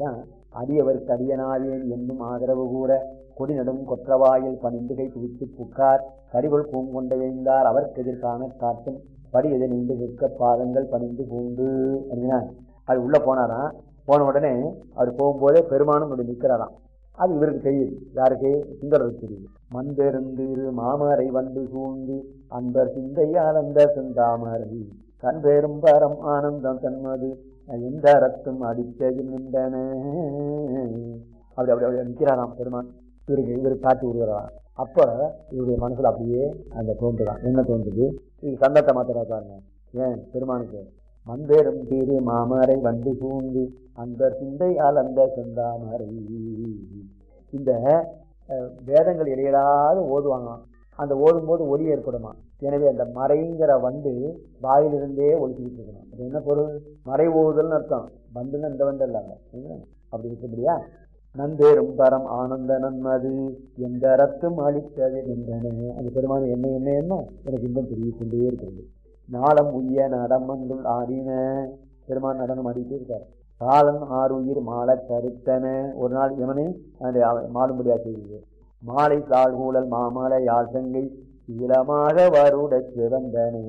அடியவருக்கு அடியனாவேன் என்னும் ஆதரவு கூற கொடிநடும் கொற்றவாயில் பணிந்துகை குவித்து புக்கார் கரிகொள் பூங்கொண்டைந்தார் அவருக்கு எதிர்காண காட்டும் படி எதிர் நின்று நிற்க பாதங்கள் பணிந்து பூண்டு அப்படின்னா அது உள்ள போனாராம் போன உடனே அவர் போகும்போதே பெருமானும் அப்படி நிற்கிறாராம் அது இவருக்கு தெரியுது யாருக்கு சுந்தரருக்கு தெரியுது மண் பெருந்திரு மாமரை வந்து சூழ்ந்து அன்பர் சிந்தையால் அந்த செந்தாமரை கண் பெரும் பரம் ஆனந்தம் தன்மது எந்த ரத்தம் அடித்தது நின்றன அப்படி அப்படி அப்படி நிற்கிறாராம் பெருமான் இவருக்கு இவருக்கு காட்டி விடுகிறாராம் அப்ப இவருடைய மனசுல அப்படியே அந்த தோன்றுதான் என்ன தோன்றுது இது சந்தத்தை மாத்திரா பாருங்க ஏன் பெருமானுக்கு மண்பேரும் திரு மாமரை வந்து சூழ்ந்து அந்த சிந்தை அந்த செந்தாமரை இந்த அஹ், வேதங்கள் இடையிலாது ஓதுவாங்களாம் அந்த ஓதும்போது ஒலி ஏற்படுமா எனவே அந்த மறைங்கிற வந்து வாயிலிருந்தே ஒழிச்சுக்கிட்டு இருக்கணும் அது என்ன பொருள் மறை ஓதுதல்னு அர்த்தம் வந்துன்னு இந்த வந்து இல்லாங்க அப்படி இருக்கபடியா நந்தேரும் பரம் ஆனந்த நன்மது எந்த ரத்தும் அளித்தது நின்றன அந்த பெருமான் என்ன என்ன என்ன எனக்கு இன்பம் தெரிவிக் கொண்டே இருக்கிறது நாளம் உய்ய நடம் வந்துள் ஆடின பெருமான் நடனம் ஆடிட்டே இருக்கார் காலன் ஆறுயிர் மாலை கருத்தன ஒரு நாள் இவனை அந்த அவ- மாடும்படியா செய்தது மாலை தாழ்கூழல் மாமலை யாழ்சங்கை ஈழமாக வருட சிறந்தனே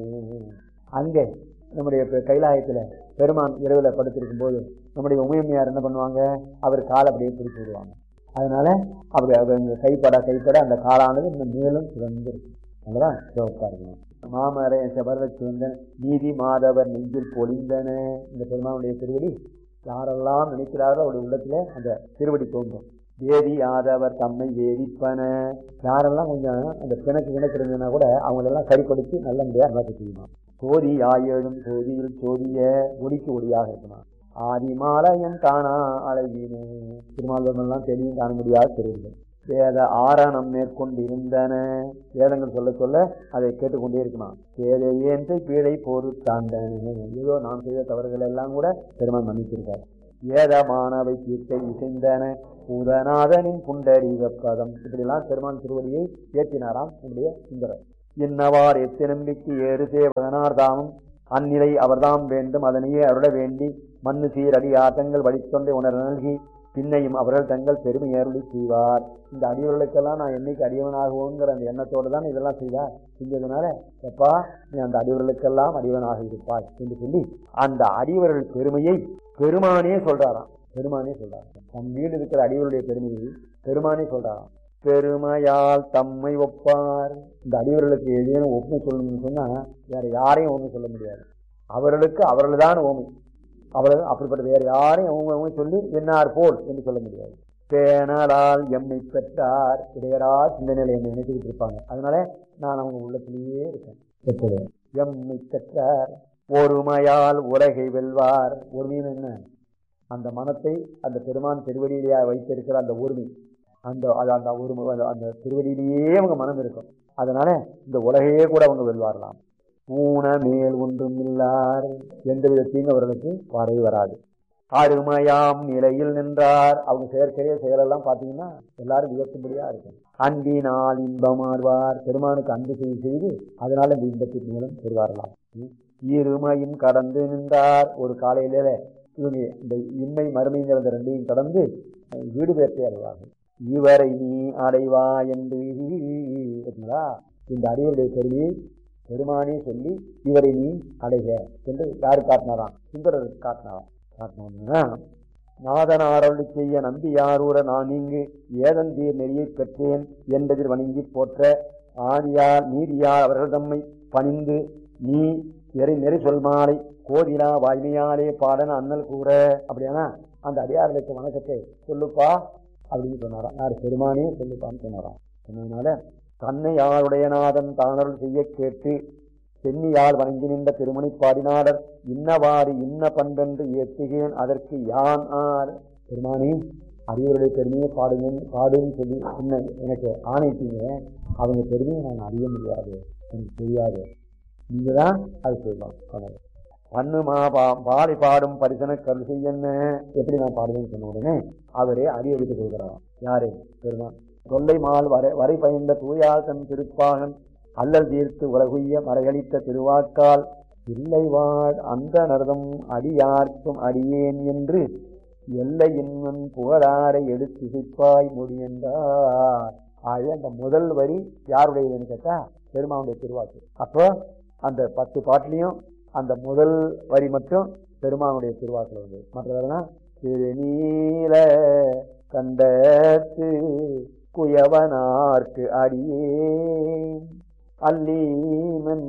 அங்கே நம்முடைய பெ- கைலாயத்துல பெருமான் இரவுல படுத்திருக்கும் போது நம்முடைய உமையம்மையார் என்ன பண்ணுவாங்க அவர் காலை அப்படியே பிடிச்சு விடுவாங்க அதனால அப்படி அவங்க கைப்பட கைப்பட அந்த காலானது இன்னும் மேலும் சிறந்திருக்கு அல்லவா சிவப்பா இருக்கணும் மாமரை செபர்வச் சிவந்தன் நீதி மாதவர் நெஞ்சில் பொழிந்தன இந்த பெருமானுடைய திருவடி யாரெல்லாம் நினைக்கிறாரோ அவருடைய உள்ளத்துல அந்த திருவடி தோன்றும் வேதி ஆதவர் தம்மை வேதிப்பன யாரெல்லாம் கொஞ்சம் அந்த பிணக்கு கிணக்கு இருந்ததுன்னா கூட அவங்களெல்லாம் சரிப்படுத்தி நல்ல முடியாது நடக்க செய்யுமா சோதி ஆயேழும் சோதியில் சோதிய ஒளிக்கு ஒளியாக இருக்கணும் ஆதிமாலயம் காணா அழகினே திருமால்வர்கள்லாம் தெளிவும் காண முடியாத திருவிகள் வேத ஆரணம் மேற்கொண்டு இருந்தன வேதங்கள் சொல்ல சொல்ல அதை கேட்டுக்கொண்டே இருக்கணும் வேத ஏந்தை பீழை போரு தாண்டன ஏதோ நான் செய்த தவறுகள் எல்லாம் கூட பெருமான் மன்னிச்சிருக்கார் ஏதமானவை தீர்க்கை இசைந்தன பூதநாதனின் புண்டரீக பதம் இப்படிலாம் பெருமான் திருவடியை ஏற்றினாராம் நம்முடைய சுந்தரர் இன்னவார் எத்தினம்பிக்கு ஏறு சேவகனார் தாமும் அந்நிலை அவர்தாம் வேண்டும் அதனையே அருள வேண்டி மண்ணு சீர் அடி ஆட்டங்கள் வழித்தொண்டை உணர் நல்கி பின்னையும் அவர்கள் தங்கள் பெருமை அருளி செய்வார் இந்த அடியவர்களுக்கெல்லாம் நான் என்னைக்கு அடியவனாகுவோங்கிற அந்த எண்ணத்தோடு தான் இதெல்லாம் செய்தார் செஞ்சதுனால எப்பா நீ அந்த அடியவர்களுக்கெல்லாம் அடியவனாக இருப்பாய் என்று சொல்லி அந்த அடியவர்கள் பெருமையை பெருமானே சொல்றாராம் பெருமானே சொல்றாராம் தம் வீடு இருக்கிற அடியவருடைய பெருமையை பெருமானே சொல்றாராம் பெருமையால் தம்மை ஒப்பார் இந்த அடியவர்களுக்கு எதையும் ஒப்புமை சொல்லணும்னு சொன்னா வேற யாரையும் ஒன்றும் சொல்ல முடியாது அவர்களுக்கு அவர்கள் தான் ஓமை அவர்கள் அப்படிப்பட்ட வேற யாரையும் அவங்க அவங்க சொல்லி என்னார் போல் என்று சொல்ல முடியாது பேணலால் எம்மை பெற்றார் இடையரா சிந்தனையில என்னை நினைச்சுக்கிட்டு இருப்பாங்க அதனால நான் அவங்க உள்ளத்திலேயே இருக்கேன் எப்போதும் எம்மை பெற்றார் ஒருமையால் உலகை வெல்வார் ஒருமைன்னு என்ன அந்த மனத்தை அந்த பெருமான் திருவடியிலேயே வைத்திருக்கிற அந்த ஒருமை அந்த அது அந்த ஒருமை அந்த- அந்த திருவடியிலேயே அவங்க மனம் இருக்கும் அதனால இந்த உலகையே கூட அவங்க வெல்வாரலாம் ஊன மேல் ஒன்றும் இல்லார் எந்த விதத்தையும் அவர்களுக்கு வரவே வராது அருமையாம் நிலையில் நின்றார் அவங்க செயற்கரிய செயலெல்லாம் பார்த்தீங்கன்னா எல்லாரும் வியக்கும்படியா இருக்கும் அன்பினால் இன்பமாடுவார் பெருமானுக்கு அன்பு செய்து செய்து அதனால இந்த இன்பத்தின் மூலம் பெறுவாரலாம் ம். இருமையும் கடந்து நின்றார் ஒரு காலையில இவங்க இந்த இன்மை மறுமைங்கிற இந்த ரெண்டையும் கடந்து அஹ், வீடு பேர்த்தை அடைவார்கள் இவரை நீ அடைவா என்று பார்த்தீங்களா? இந்த அடிவருடைய பெருமையை பெருமானே சொல்லி இவரை நீ அடைக என்று யாரு காட்டினாராம் சுந்தரர் காட்டினாராம் காட்டினா நாதனாரொழி செய்ய நம்பி யாரூர நான் இங்கு ஏதந்தீர் நெறியை பெற்றேன் என்பதில் வணங்கி போற்ற ஆதியார் நீதியார் அவர்கள் தம்மை பணிந்து நீ எரி நெறி சொல் மாலை கோதிலா வாய்மையாலே பாடன அண்ணல் கூற அப்படியானா அந்த அடியார்களுக்கு வணக்கத்தை சொல்லுப்பா அப்படின்னு சொன்னாராம் யார் பெருமானே சொல்லுப்பான்னு சொன்னாராம் சொன்னதுனால தன்னை யாருடைய நாதன் தானருள் செய்ய கேட்டு சென்னியால் வணங்கி நின்ற திருமணி பாடினாடர் இன்னவாறு இன்ன பண்பென்று ஏற்றுகிறேன் அதற்கு யான் ஆர் பெருமானே அடியவருடைய பெருமையை பாடுங்க பாடுன்னு சொல்லி என்ன எனக்கு ஆணைத்தீங்க அவங்க பெருமையை நான் அறிய முடியாது எனக்கு தெரியாது நீங்க தான் அது சொல்லலாம் அவ்வளவு. பண்ணுமா பா பாடி பாடும் பரிசன கருள் செய்யன்னு எப்படி நான் பாடுவேன்னு சொன்ன உடனே அவரே அடியெடுத்து கொடுக்குறாராம் யாரு பெருமான் தொல்லை மால் வரை வரை பயந்த தூயால் தன் திருப்பாகன் அல்லல் தீர்த்து உலகுய்ய மறைகளித்த திருவாக்கால் இல்லை வாழ் அந்த நரதம் அடியார்க்கும் அடியேன் என்று எல்லை இன்னும் புகழாரை எடுத்து சிப்பாய் முடியந்தார் ஆகவே அந்த முதல் வரி யாருடையதுன்னு கேட்டா பெருமானுடைய திருவாக்கு அப்போ அந்த பத்து பாட்டுலையும் அந்த முதல் வரி மட்டும் பெருமானுடைய திருவாக்குல வந்து மற்றதெல்லாம் திருநீல கண்டத்து குயவனார்க்கு அடியேன் அல்லீமன்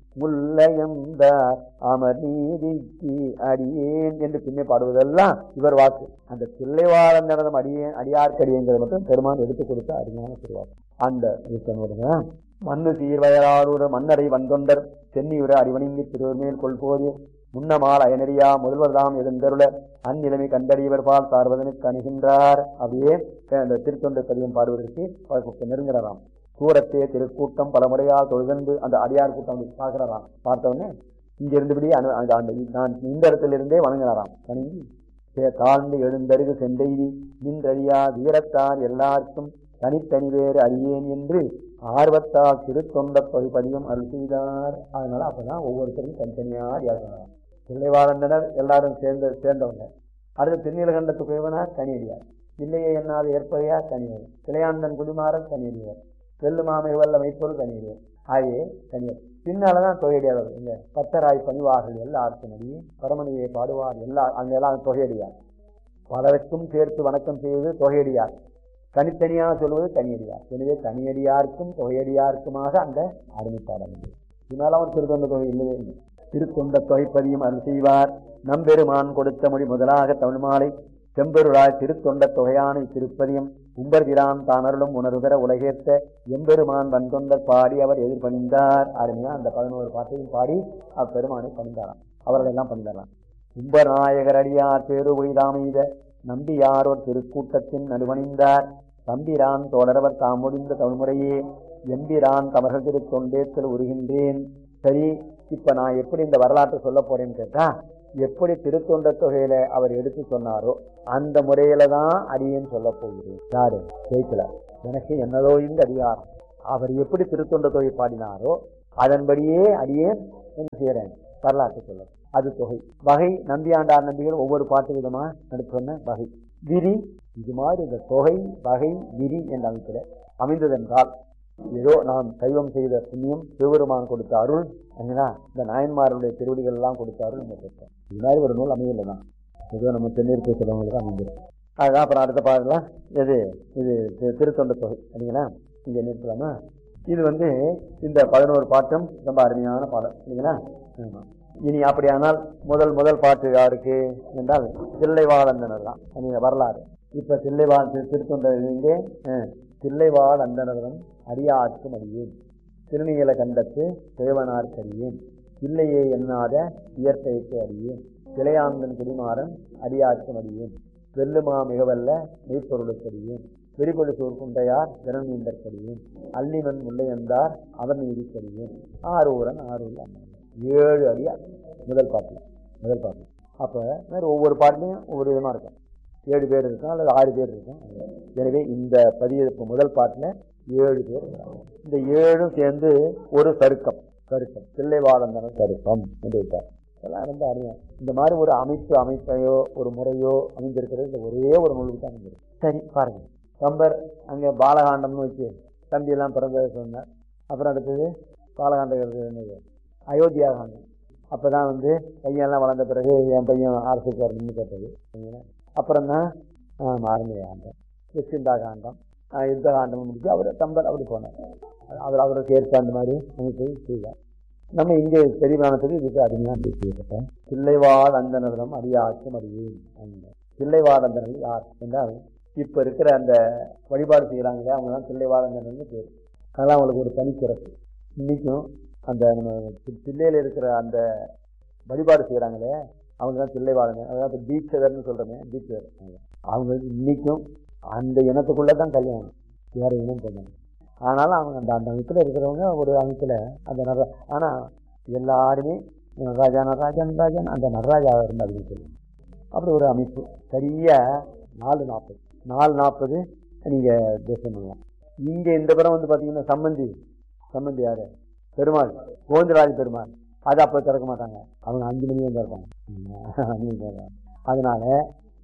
முல்லையந்தார் அமர் நீதிக்கு அடியேன் என்று பின்னே பாடுவதெல்லாம் இவர் வாக்கு அந்த தில்லைவாழம் நடனம் அடியேன் அடியார்க்கடியேங்கிறது மட்டும் பெருமான் எடுத்துக் கொடுத்த அருமையான திருவாக்கு அந்த இருக்கணுங்க மண்ணு சீர்வயலாரூர் மன்னரை வந்தொண்டர் சென்னியுற அறிவணிங்கி திருவர்மேல் கொள்போது முன்னமால் அயனறியா முதல்வர்தாம் எழுந்தருள அந்நிலைமை கண்டறியவர் பால் சார்வதனுக்கு அணுகின்றார் அப்படியே அந்த திருத்தொண்டர் பதியம் பாடுவதற்கு நெருங்குறாராம் சூரத்தே திருக்கூட்டம் பலமுறையால் தொழுதந்து அந்த அடியார் கூட்டம் அப்படி பார்க்கிறாராம் பார்த்தவொடனே இங்க இருந்தபடி அனு அந்த அந்த நான் இந்த இடத்துல இருந்தே வணங்குறாராம் கணிங்கி தாழ்ந்து எழுந்தருகு செந்தெய்தி நின்றறியா வீரத்தார் எல்லாருக்கும் தனித்தனி வேறு அறியேன் என்று ஆர்வத்தால் திருத்தொண்ட பதியும் அருள் செய்தார் அதனால அப்பதான் ஒவ்வொருத்தரும் தனித்தனியா அடியார் பிள்ளைவாழந்தனர் எல்லாரும் சேர்ந்த சேர்ந்தவங்க அடுத்து திருநீலகண்டத்து குயவனார் தனியடியார் இல்லையே என்னாத ஏற்பகையார் தனியர் கிளையாண்டன் குடிமாறன் தனியடியார் வெல்லுமாமை வல்ல மைப்பொருள் தனியடியார் ஆயே தனியர் பின்னாலதான் தொகையடியார் இங்க பத்தராய் பணிவார்கள் எல்லாருக்கும் அடி பரமணியை பாடுவார் எல்லா அங்க எல்லாம் தொகையடியார் பலருக்கும் சேர்த்து வணக்கம் செய்வது தொகையடியார் தனித்தனியாக சொல்வது தனியடியார் எனவே தனியடியாருக்கும் தொகையடியாருக்குமாக அந்த அருமைப்பாடம் இதனால அவன் திருத்தொண்ட தொகை இல்லையே இல்லை திருத்தொண்ட தொகைப்பதியும் அருள் செய்வார் நம்பெருமான் கொடுத்த மொழி முதலாக தமிழ் மாலை செம்பெருளாய் திருத்தொண்ட தொகையான திருப்பதியம் உம்பர்பிரான் தானருளும் உணர்வுகிற உலகேற்ற எம்பெருமான் வந்தொண்டர் பாடி அவர் எதிர்பணிந்தார் அருமையா அந்த பதினோரு பாட்டையும் பாடி அப்பெருமானை பணிந்தாராம் அவர்கள் எல்லாம் பணிந்தாராம் உம்பநாயகர் அடியார் பேரு ஒய்தாமைத நம்பியாரோர் திருக்கூட்டத்தின் நடுவணிந்தார் தம்பிரான் தொடரவர் தாம் முடிந்த தமிழ்முறையே எம்பிரான் தமர்கள் திரு தொண்டேத்தில் உருகின்றேன் சரி இப்ப நான் எப்படி இந்த வரலாற்றை சொல்ல போறேன்னு கேட்டா எப்படி திருத்தொண்ட தொகையில அவர் எடுத்து சொன்னாரோ அந்த முறையில தான் அடியேன் சொல்ல போகிறேன் யாரு ஜெயிக்கல எனக்கு என்னதோ இந்த அதிகாரம் அவர் எப்படி திருத்தொண்ட தொகை பாடினாரோ அதன்படியே அடியேன் என்ன செய்யறேன் வரலாற்றை சொல்ல அது தொகை வகை நம்பியாண்டார் நம்பிகள் ஒவ்வொரு பாட்டு விதமா எடுத்து சொன்ன வகை விரி இது மாதிரி இந்த தொகை வகை விரி என்ற அமைப்பில் அமைந்ததென்றால் ஏதோ நாம் சைவம் செய்த புண்ணியம் சிவபெருமான் கொடுத்த அருள் என்னன்னா இந்த நாயன்மாருடைய திருவடிகள் எல்லாம் கொடுத்த அருள் நம்ம பெற்றோம் இது மாதிரி ஒரு நூல் அமையல தான் ஏதோ நம்ம தென்னீர் பேசுறவங்களுக்கு அமைஞ்சிடும் அதுதான் அப்புறம் அடுத்த பாடலாம் எது இது திருத்தொண்ட தொகை இல்லைங்களா இங்கே நிறுத்தலாமா இது வந்து இந்த பதினோரு பாட்டும் ரொம்ப அருமையான பாடம் இல்லைங்களா ஆமாம் இனி அப்படியானால் முதல் முதல் பாட்டு யாருக்கு என்றால் தில்லைவாழந்தனர் தான் நீங்க வரலாறு இப்ப தில்லைவாழ் திருத்தொண்டர் இங்கே தில்லைவாழ் அந்தனரும் அடியார்க்கும் அடியேன் திருநீல கண்டத்து தேவனார்க்கு அறியேன் இல்லையே எண்ணாத இயற்கைக்கு அறியேன் கிளையாந்தன் குடிமாறன் அடியார்க்கும் அறியேன் வெல்லுமா மிகவல்ல மெய்ப்பொருளுக்கு அறியேன் வெறிபொழு சோர்குண்டையார் விரநீந்தற்கடியேன் அல்லிமன் முல்லையந்தார் அவர் நீதிக்கடியேன் ஆரூரன் ஆரூர் ஏழு அடியார் முதல் பாட்டில் முதல் பாட்டில் அப்போ மாதிரி ஒவ்வொரு பாட்டிலையும் ஒவ்வொரு விதமாக இருக்கும் ஏழு பேர் இருக்கும் அல்லது ஆறு பேர் இருக்கும் எனவே இந்த பதியெடுப்பு முதல் பாட்டில் ஏழு பேர் இருக்காங்க இந்த ஏழும் சேர்ந்து ஒரு சருக்கம் சருக்கம் தில்லைவாழந்தன சருக்கம் என்று வைத்தார் இதெல்லாம் ரொம்ப அருமையாக இந்த மாதிரி ஒரு அமைப்பு அமைப்பையோ ஒரு முறையோ அமைந்திருக்கிறது இந்த ஒரே ஒரு நூலுக்கு தான் அமைந்திருக்கு சரி பாருங்க கம்பர் அங்கே பாலகாண்டம்னு வச்சு தம்பியெல்லாம் பிறந்ததை சொன்னார் அப்புறம் அடுத்தது பாலகாண்டங்கிறது அயோத்தியா காண்டம் அப்போ தான் வந்து பையன்லாம் வளர்ந்த பிறகு என் பையன் அரசுக்கு வரணும்னு கேட்டது அப்புறம் தான் ஆரம்பிய காண்டம் கிருஷ்ணந்தா காண்டம் யுத்த காண்டம் முடிச்சு அவர் தம்பர் அப்படி போனார் அவர் அவருக்கு ஏற்ப அந்த மாதிரி அமைப்பு செய்தார் நம்ம இங்கே பெரியமானத்துக்கு இதுக்கு அருமையாக பேசியிருக்கோம் பிள்ளைவாழ் அந்தனதனம் அடியாக்கும் அடியேன் அந்த பிள்ளைவாழ் அந்தனர்கள் யார் என்றால் இப்போ இருக்கிற அந்த வழிபாடு செய்கிறாங்களே அவங்க தான் பிள்ளைவாழ் அந்தனர்னு பேர் அதெல்லாம் அவங்களுக்கு ஒரு தனிச்சிறப்பு இன்றைக்கும் அந்த நம்ம பிள்ளையில் இருக்கிற அந்த வழிபாடு செய்கிறாங்களே அவங்க தான் பிள்ளைவாளுங்க அதான் இப்போ தீட்சகர்னு சொல்கிறோமே தீட்சகர் அவங்க இன்றைக்கும் அந்த இனத்துக்குள்ளே தான் கல்யாணம் வேறு இனம் கல்யாணம் ஆனாலும் அவங்க அந்த அந்த அமைப்பில் இருக்கிறவங்க ஒரு அமைப்பில் அந்த நர ஆனால் எல்லாருமே நடராஜா நடராஜா நடராஜன் அந்த நடராஜாவை இருந்து அப்படின்னு சொல்லி அப்படி ஒரு அமைப்பு சரியாக நாலு நாற்பது நாலு நாற்பது நீங்கள் தேசம் பண்ணலாம் இங்கே இந்த புறம் வந்து பார்த்தீங்கன்னா சம்மந்தி சம்மந்தி யார் பெருமாள் கோவிந்தராஜ் பெருமாள் அது அப்போ திறக்க மாட்டாங்க அவங்க அஞ்சு மணி வந்து இருப்பாங்க அதனால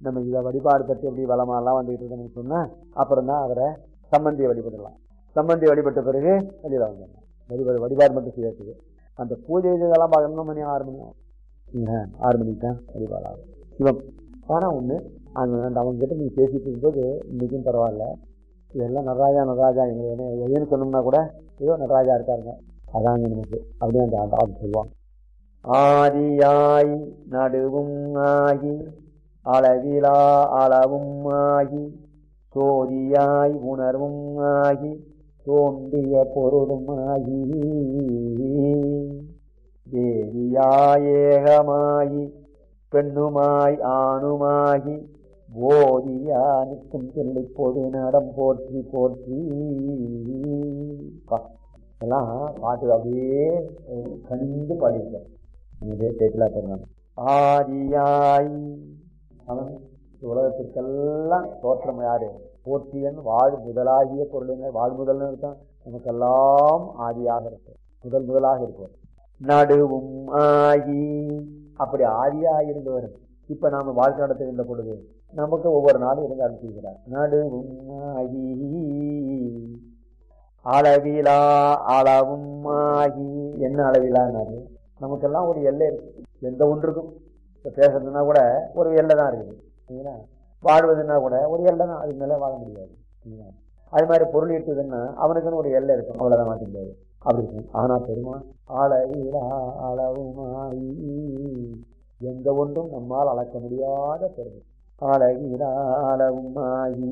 நம்ம இதை வழிபாடு பற்றி எப்படி வளமாலாம் வந்துகிட்டு இருக்கணும்னு சொன்னா அப்புறம் தான் அவரை சம்பந்தியை வழிபடலாம் சம்பந்தியை வழிபட்ட பிறகு வெளியில வந்துடலாம் வழிபாடு வழிபாடு மட்டும் செய்யறதுக்கு அந்த பூஜை இதெல்லாம் பார்க்கணும்னா மணி ஆறு மணி ஆகும் சரிங்களா? ஆறு மணிக்கு தான் வழிபாடு ஆகும் சிவம் ஆனா ஒண்ணு அந்த அவங்க கிட்ட நீங்க பேசிட்டு இருக்கும்போது இன்னைக்கும் பரவாயில்ல இதெல்லாம் நடராஜா நடராஜா எங்க என்ன எதுன்னு சொன்னோம்னா கூட ஏதோ நடராஜா இருக்காருங்க அதாங்க நமக்கு அப்படியே அந்த அந்த ஆள் சொல்லுவாங்க ஆதியாய் நடுவும் ஆகி அளவிலா அளவும் ஆகி சோதியாய் உணர்வும் ஆகி தோன்றிய பொருளும் ஆகி தேவியாயேகமாகி பெண்ணுமாய் ஆணுமாகி போதியா நிற்கும் பிள்ளை பொது நடம் போற்றி போற்றி பா, இதெல்லாம் பாட்டு அப்படியே அஹ், கனிந்து பாடியிருக்கேன் இதே டேட்டிலா பெருமாள் ஆதியாய் அவன் இந்த உலகத்திற்கெல்லாம் தோற்றம் யாரு போற்றியன் வாழ் முதலாகிய பொருளுங்க வாழ் முதல்னு இருக்கான் நமக்கெல்லாம் ஆதியாக இருக்கும் முதல் முதலாக இருப்போம் நடுவும் ஆகி அப்படி ஆதியாக இருந்தவர் இப்ப நாம வாழ்க்கை நடத்துகின்ற பொழுது நமக்கு ஒவ்வொரு நாளும் இருந்து அனுப்பிக்கிறார் நடுவும் ஆகி அளவிலா அளவும் ஆகி என்ன அளவிலான்னாரு நமக்கெல்லாம் ஒரு எல்லை இருக்கு எந்த ஒன்றுக்கும் இப்ப பேசுறதுன்னா கூட ஒரு எல்லை தான் இருக்குது சரிங்களா வாழ்வதுன்னா கூட ஒரு எல்லை தான் அதுக்கு மேல வாழ முடியாது சரிங்களா? அது மாதிரி பொருள் ஈட்டுதுன்னா அவனுக்குன்னு ஒரு எல்லை இருக்கும் அவ்வளவுதான் மாற்ற முடியாது அப்படி இருக்கும் ஆனா பெருமான் அளவிலா அளவுமாயி எந்த ஒன்றும் நம்மால் அளக்க முடியாத பெருமை அழகிலா அளவுமாயி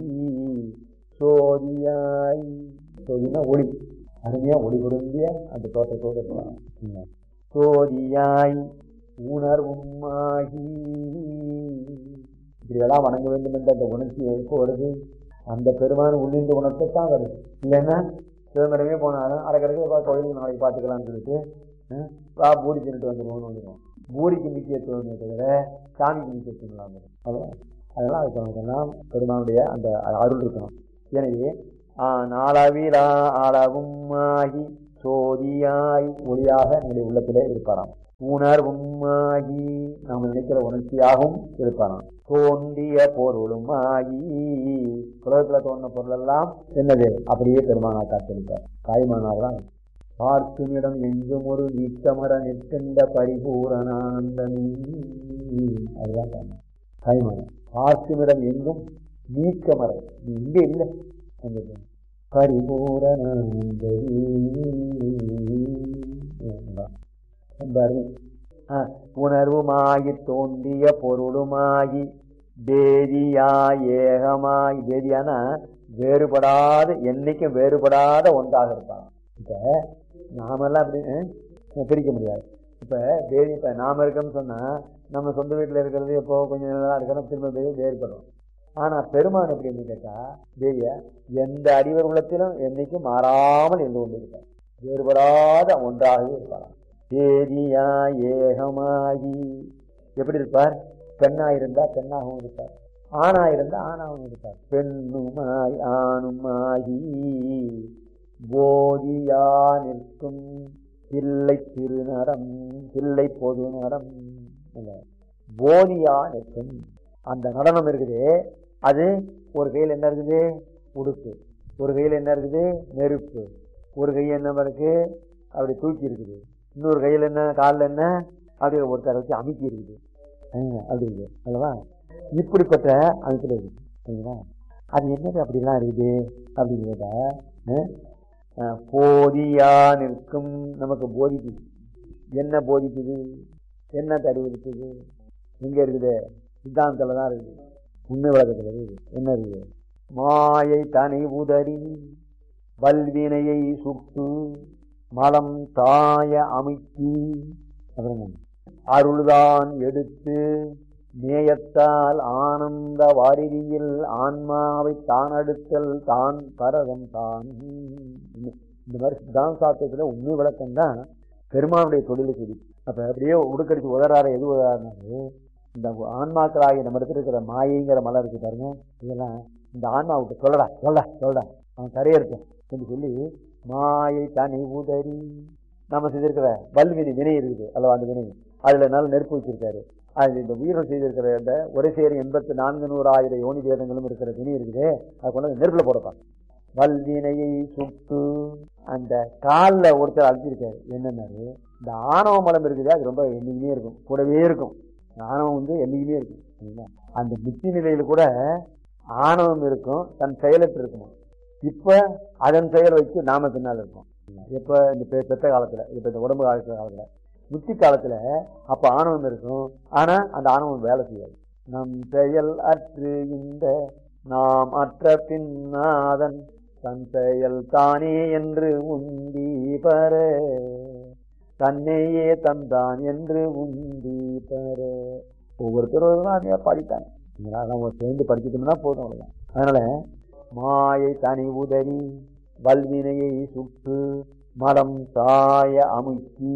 சோதியாய் சோதினா ஒளி அருமையா ஒளி பொருந்திய அந்த தோட்டத்தோடு இருக்கலாம் சரிங்களா? சோதியாய் உணர்வும் ஆகி இப்படியெல்லாம் வணங்க வேண்டும் என்ற அந்த உணர்ச்சி எப்போ வருது அந்த பெருமான உள்ளிருந்து உணர்த்தத்தான் வருது இல்லைன்னா சிதம்பரமே போனாலும் அரைக்கடைக்கு கோயிலுக்கு நாளைக்கு பார்த்துக்கலாம்னு சொல்லிட்டு அஹ், வா பூரி தின்னுட்டு வந்துடுவோம்னு வந்துடுவோம் பூரிக்கு முக்கியத்துவமே தவிர சாமிக்கு முக்கியத்துவம் இல்லாமல் அவ்வளோ அதெல்லாம் அதுக்கு நமக்கெல்லாம் பெருமானுடைய அந்த அருள் இருக்கணும் எனவே நாளவிலா அளவும் ஆகி சோதியாய் ஒளியாக நம்முடைய உள்ளத்திலே இருப்பாராம் உணர்வும் ஆகி நாம் நினைக்கிற உணர்ச்சியாகவும் இருப்பாராம் தோன்றிய பொருளும் ஆகி உலகத்துல தோன்ற பொருள் எல்லாம் என்னது அப்படியே பெருமானா காத்திருப்பார் தாய்மானார் தான் பார்க்கும் இடம் எங்கும் ஒரு நீக்கமர நிற்கின்ற பரிபூரணானந்தமே அதுதான் காரணம். தாய்மானார் பார்க்கும் இடம் எங்கும் நீக்கமர நீ இங்க இல்லை அங்க போ. பரிபூரணானந்தமே ரொம்ப அருமை. ஆ, உணர்வுமாகி தோன்றிய பொருளுமாகி பேதியாய் ஏகமாய் பேதியானா வேறுபடாத என்னைக்கும் வேறுபடாத ஒன்றாக இருப்பாங்க இப்ப நாமெல்லாம் அப்படி அஹ், பிரிக்க முடியாது இப்ப பேதி இப்ப நாம இருக்கோம்னு சொன்னா நம்ம சொந்த வீட்டுல இருக்கிறது எப்போ கொஞ்சம் நல்லா இருக்கிறோம் திரும்ப பேதி வேறுபடுறோம் ஆனா பெருமான் எப்படின்னு கேட்டா தேவிய எந்த அறிவர் உள்ளத்திலும் என்னைக்கும் மாறாமல் இருந்து கொண்டிருப்பார் வேறுபடாத ஒன்றாகவே இருப்பார் தேதியா ஏகமாகி எப்படி இருப்பார் பெண்ணா இருந்தா பெண்ணாகவும் இருப்பார் ஆணா இருந்தா ஆணாகவும் இருப்பார் பெண்ணுமாய் ஆணுமாகி போதியா நிற்கும் பிள்ளை திருநடம் பிள்ளை பொது நடம் இல்ல, போதியா நிற்கும் அந்த நடனம் இருக்குது அது ஒரு கையில் என்ன இருக்குது உடுப்பு ஒரு கையில் என்ன இருக்குது நெருப்பு ஒரு கை என்ன இருக்கு அப்படி தூக்கி இருக்குது இன்னொரு கையில் என்ன காலில் என்ன அப்படி ஒருத்தரை வச்சு அமுக்கி இருக்குது ஆ, அப்படி இருக்குது அல்லவா இப்படிப்பட்ட அமைப்பில் இருக்குது சரிங்களா அது என்னது அப்படிலாம் இருக்குது அப்படின்னு கேட்டா ஆ, ஆ, போதியா நிற்கும் நமக்கு போதிக்குது என்ன போதிக்குது என்ன தருவிக்குது எங்க இருக்குது சித்தாந்தத்துல தான் இருக்குது உண்மை விளக்கத்துல இருக்குது என்ன இருக்குது மாயை தனி உதறி வல்வினையை சுட்டு மலம் தாய அமைக்கி அப்புறம் என்ன? அருள்தான் எடுத்து நேயத்தால் ஆனந்த வாரிதியில் ஆன்மாவை தான் அடுத்தல் தான் பரதம் தான் இந்த மாதிரி சித்தாந்த சாத்தியத்துல உண்மை விளக்கம் தான் பெருமானுடைய தொழிலை செய்தி அப்ப அப்படியே உடுக்கடிச்சு உதறார எது உதறாரு இந்த ஆன்மாக்களாகிய நம்ம இடத்துல இருக்கிற மாயைங்கிற மலை இருக்கு பாருங்க இதெல்லாம் இந்த ஆன்மாவுக்கு சொல்லடா சொல்லடா சொல்லடா அவன் கரையேற்கும் என்று சொல்லி மாயை தனி உதறி நம்ம செய்திருக்கிற வல்வினை வினை இருக்குது அல்லவா அந்த வினை அதுல நல்ல நெருப்பு வச்சிருக்காரு அது இந்த உயிரம் செய்திருக்கிற இந்த ஒரு சேரி எண்பத்தி நான்கு நூறு ஆயிரம் யோனி வேதங்களும் இருக்கிற துணி இருக்குது அது கொண்டு வந்து நெருப்புல போடப்பாங்க வல்வினையை சுட்டு அந்த காலில் ஒருத்தர் அழிச்சிருக்காரு என்னன்னாரு இந்த ஆணவ மலம் இருக்குது அது ரொம்ப என்னைக்குமே இருக்கும் கூடவே இருக்கும் ஆணவம் வந்து என்னைக்குமே இருக்கும் சரிங்களா? அந்த முத்தி நிலையில கூட ஆணவம் இருக்கும் தன் செயலற்று இருக்கும் இப்ப அதன் செயல் வச்சு நாம பின்னால் இருக்கோம் எப்ப இந்த பெ- பெத்த காலத்துல இப்ப இந்த உடம்பு காலத்துல காலத்துல முத்தி காலத்துல அப்ப ஆணவம் இருக்கும் ஆனா அந்த ஆணவம் வேலை செய்யாது நம் செயல் அற்று இந்த நாம் அற்ற பின்னாதன் தன் செயல் தானே என்று உந்தி பர தன்னையே தந்தான் என்று உந்தி பர ஒவ்வொருத்தரும் அதையா பாடிட்டாங்க இதனால நம்ம சேர்ந்து படிச்சுட்டோம்னா போதும் அவ்வளவுதான் அதனால மாயை தனி உதவி வல்வினையை சுட்டு மலம் தாய அமுக்கி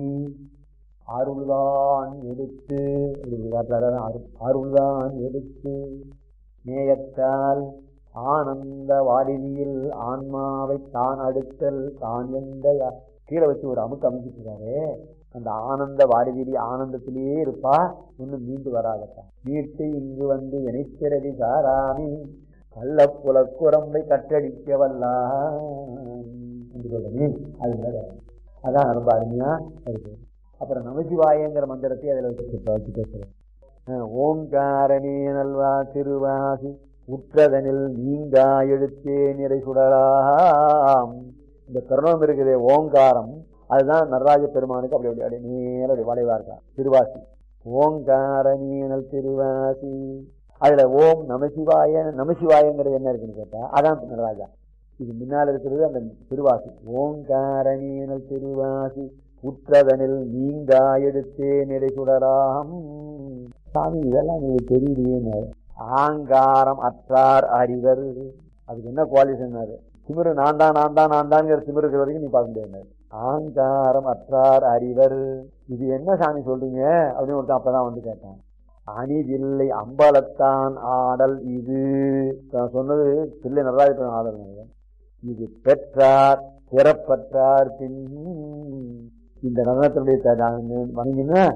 அருள்தான் எடுத்து இப்படி காட்டுறாரு, அருள் அருள்தான் எடுத்து நேயத்தால் ஆனந்த வாரிதியில் ஆன்மாவை தான் அடுத்தல் தான் எந்த கீழே வச்சு ஒரு அமுக்கு அமைச்சிருக்காரு அந்த ஆனந்த வாரிதிரி ஆனந்தத்திலேயே இருப்பா இன்னும் மீண்டு வராதப்பா மீட்டு இங்கு வந்து இணைப்பிறவி சாராமி கள்ளப்புல குரம்பை கட்டடிக்க வல்லான் என்று சொல்றேன் அது வேற. அதான் ரொம்ப அருமையா இருக்கு அப்புறம் நமசிவாயங்கிற மந்திரத்தை அதில் வச்சு வச்சு பேசுறேன் அஹ் ஓங்காரனே நல்வா திருவாசி உற்றதனில் நீங்கா எழுத்தே நிறை சுடராம் இந்த கருணம் இருக்குதே ஓங்காரம் அதுதான் நடராஜ பெருமானுக்கு அப்படி அப்படி அப்படி நேர அப்படி வளைவா இருக்கா திருவாசி ஓங்கார நீனல் திருவாசி அதுல ஓம் நமசிவாய நமசிவாயங்கிறது என்ன இருக்குன்னு கேட்டா அதான் நடராஜா இது முன்னால் இருக்கிறது அந்த திருவாசி ஓங்கார நீனல் திருவாசி உற்றதனில் நீங்கா எடுத்தே நிறை சுடராம் சாமி இதெல்லாம் உங்களுக்கு தெரியலையே ஆங்காரம் அற்றார் அறிவர் அதுக்கு என்ன குவாலிஃபிகேஷன் திமிரு நான் தான் நான் தான் நான் தான்ங்கிற திமிரு இருக்கிற வரைக்கும் நீ பார்க்க முடியாது ஆங்காரம் அற்றார் அறிவர் இது என்ன சாமி சொல்றீங்க அப்படின்னு ஒருத்தன் அப்பதான் வந்து கேட்டான் அணிதில்லை அம்பலத்தான் ஆடல் இது நான் சொன்னது பிள்ளை நடராஜன் ஆடல் நினைக்கிறேன். இது பெற்றார் பிறப்பற்றார் பின் இந்த நடனத்தினுடைய த- நான் வணங்கினா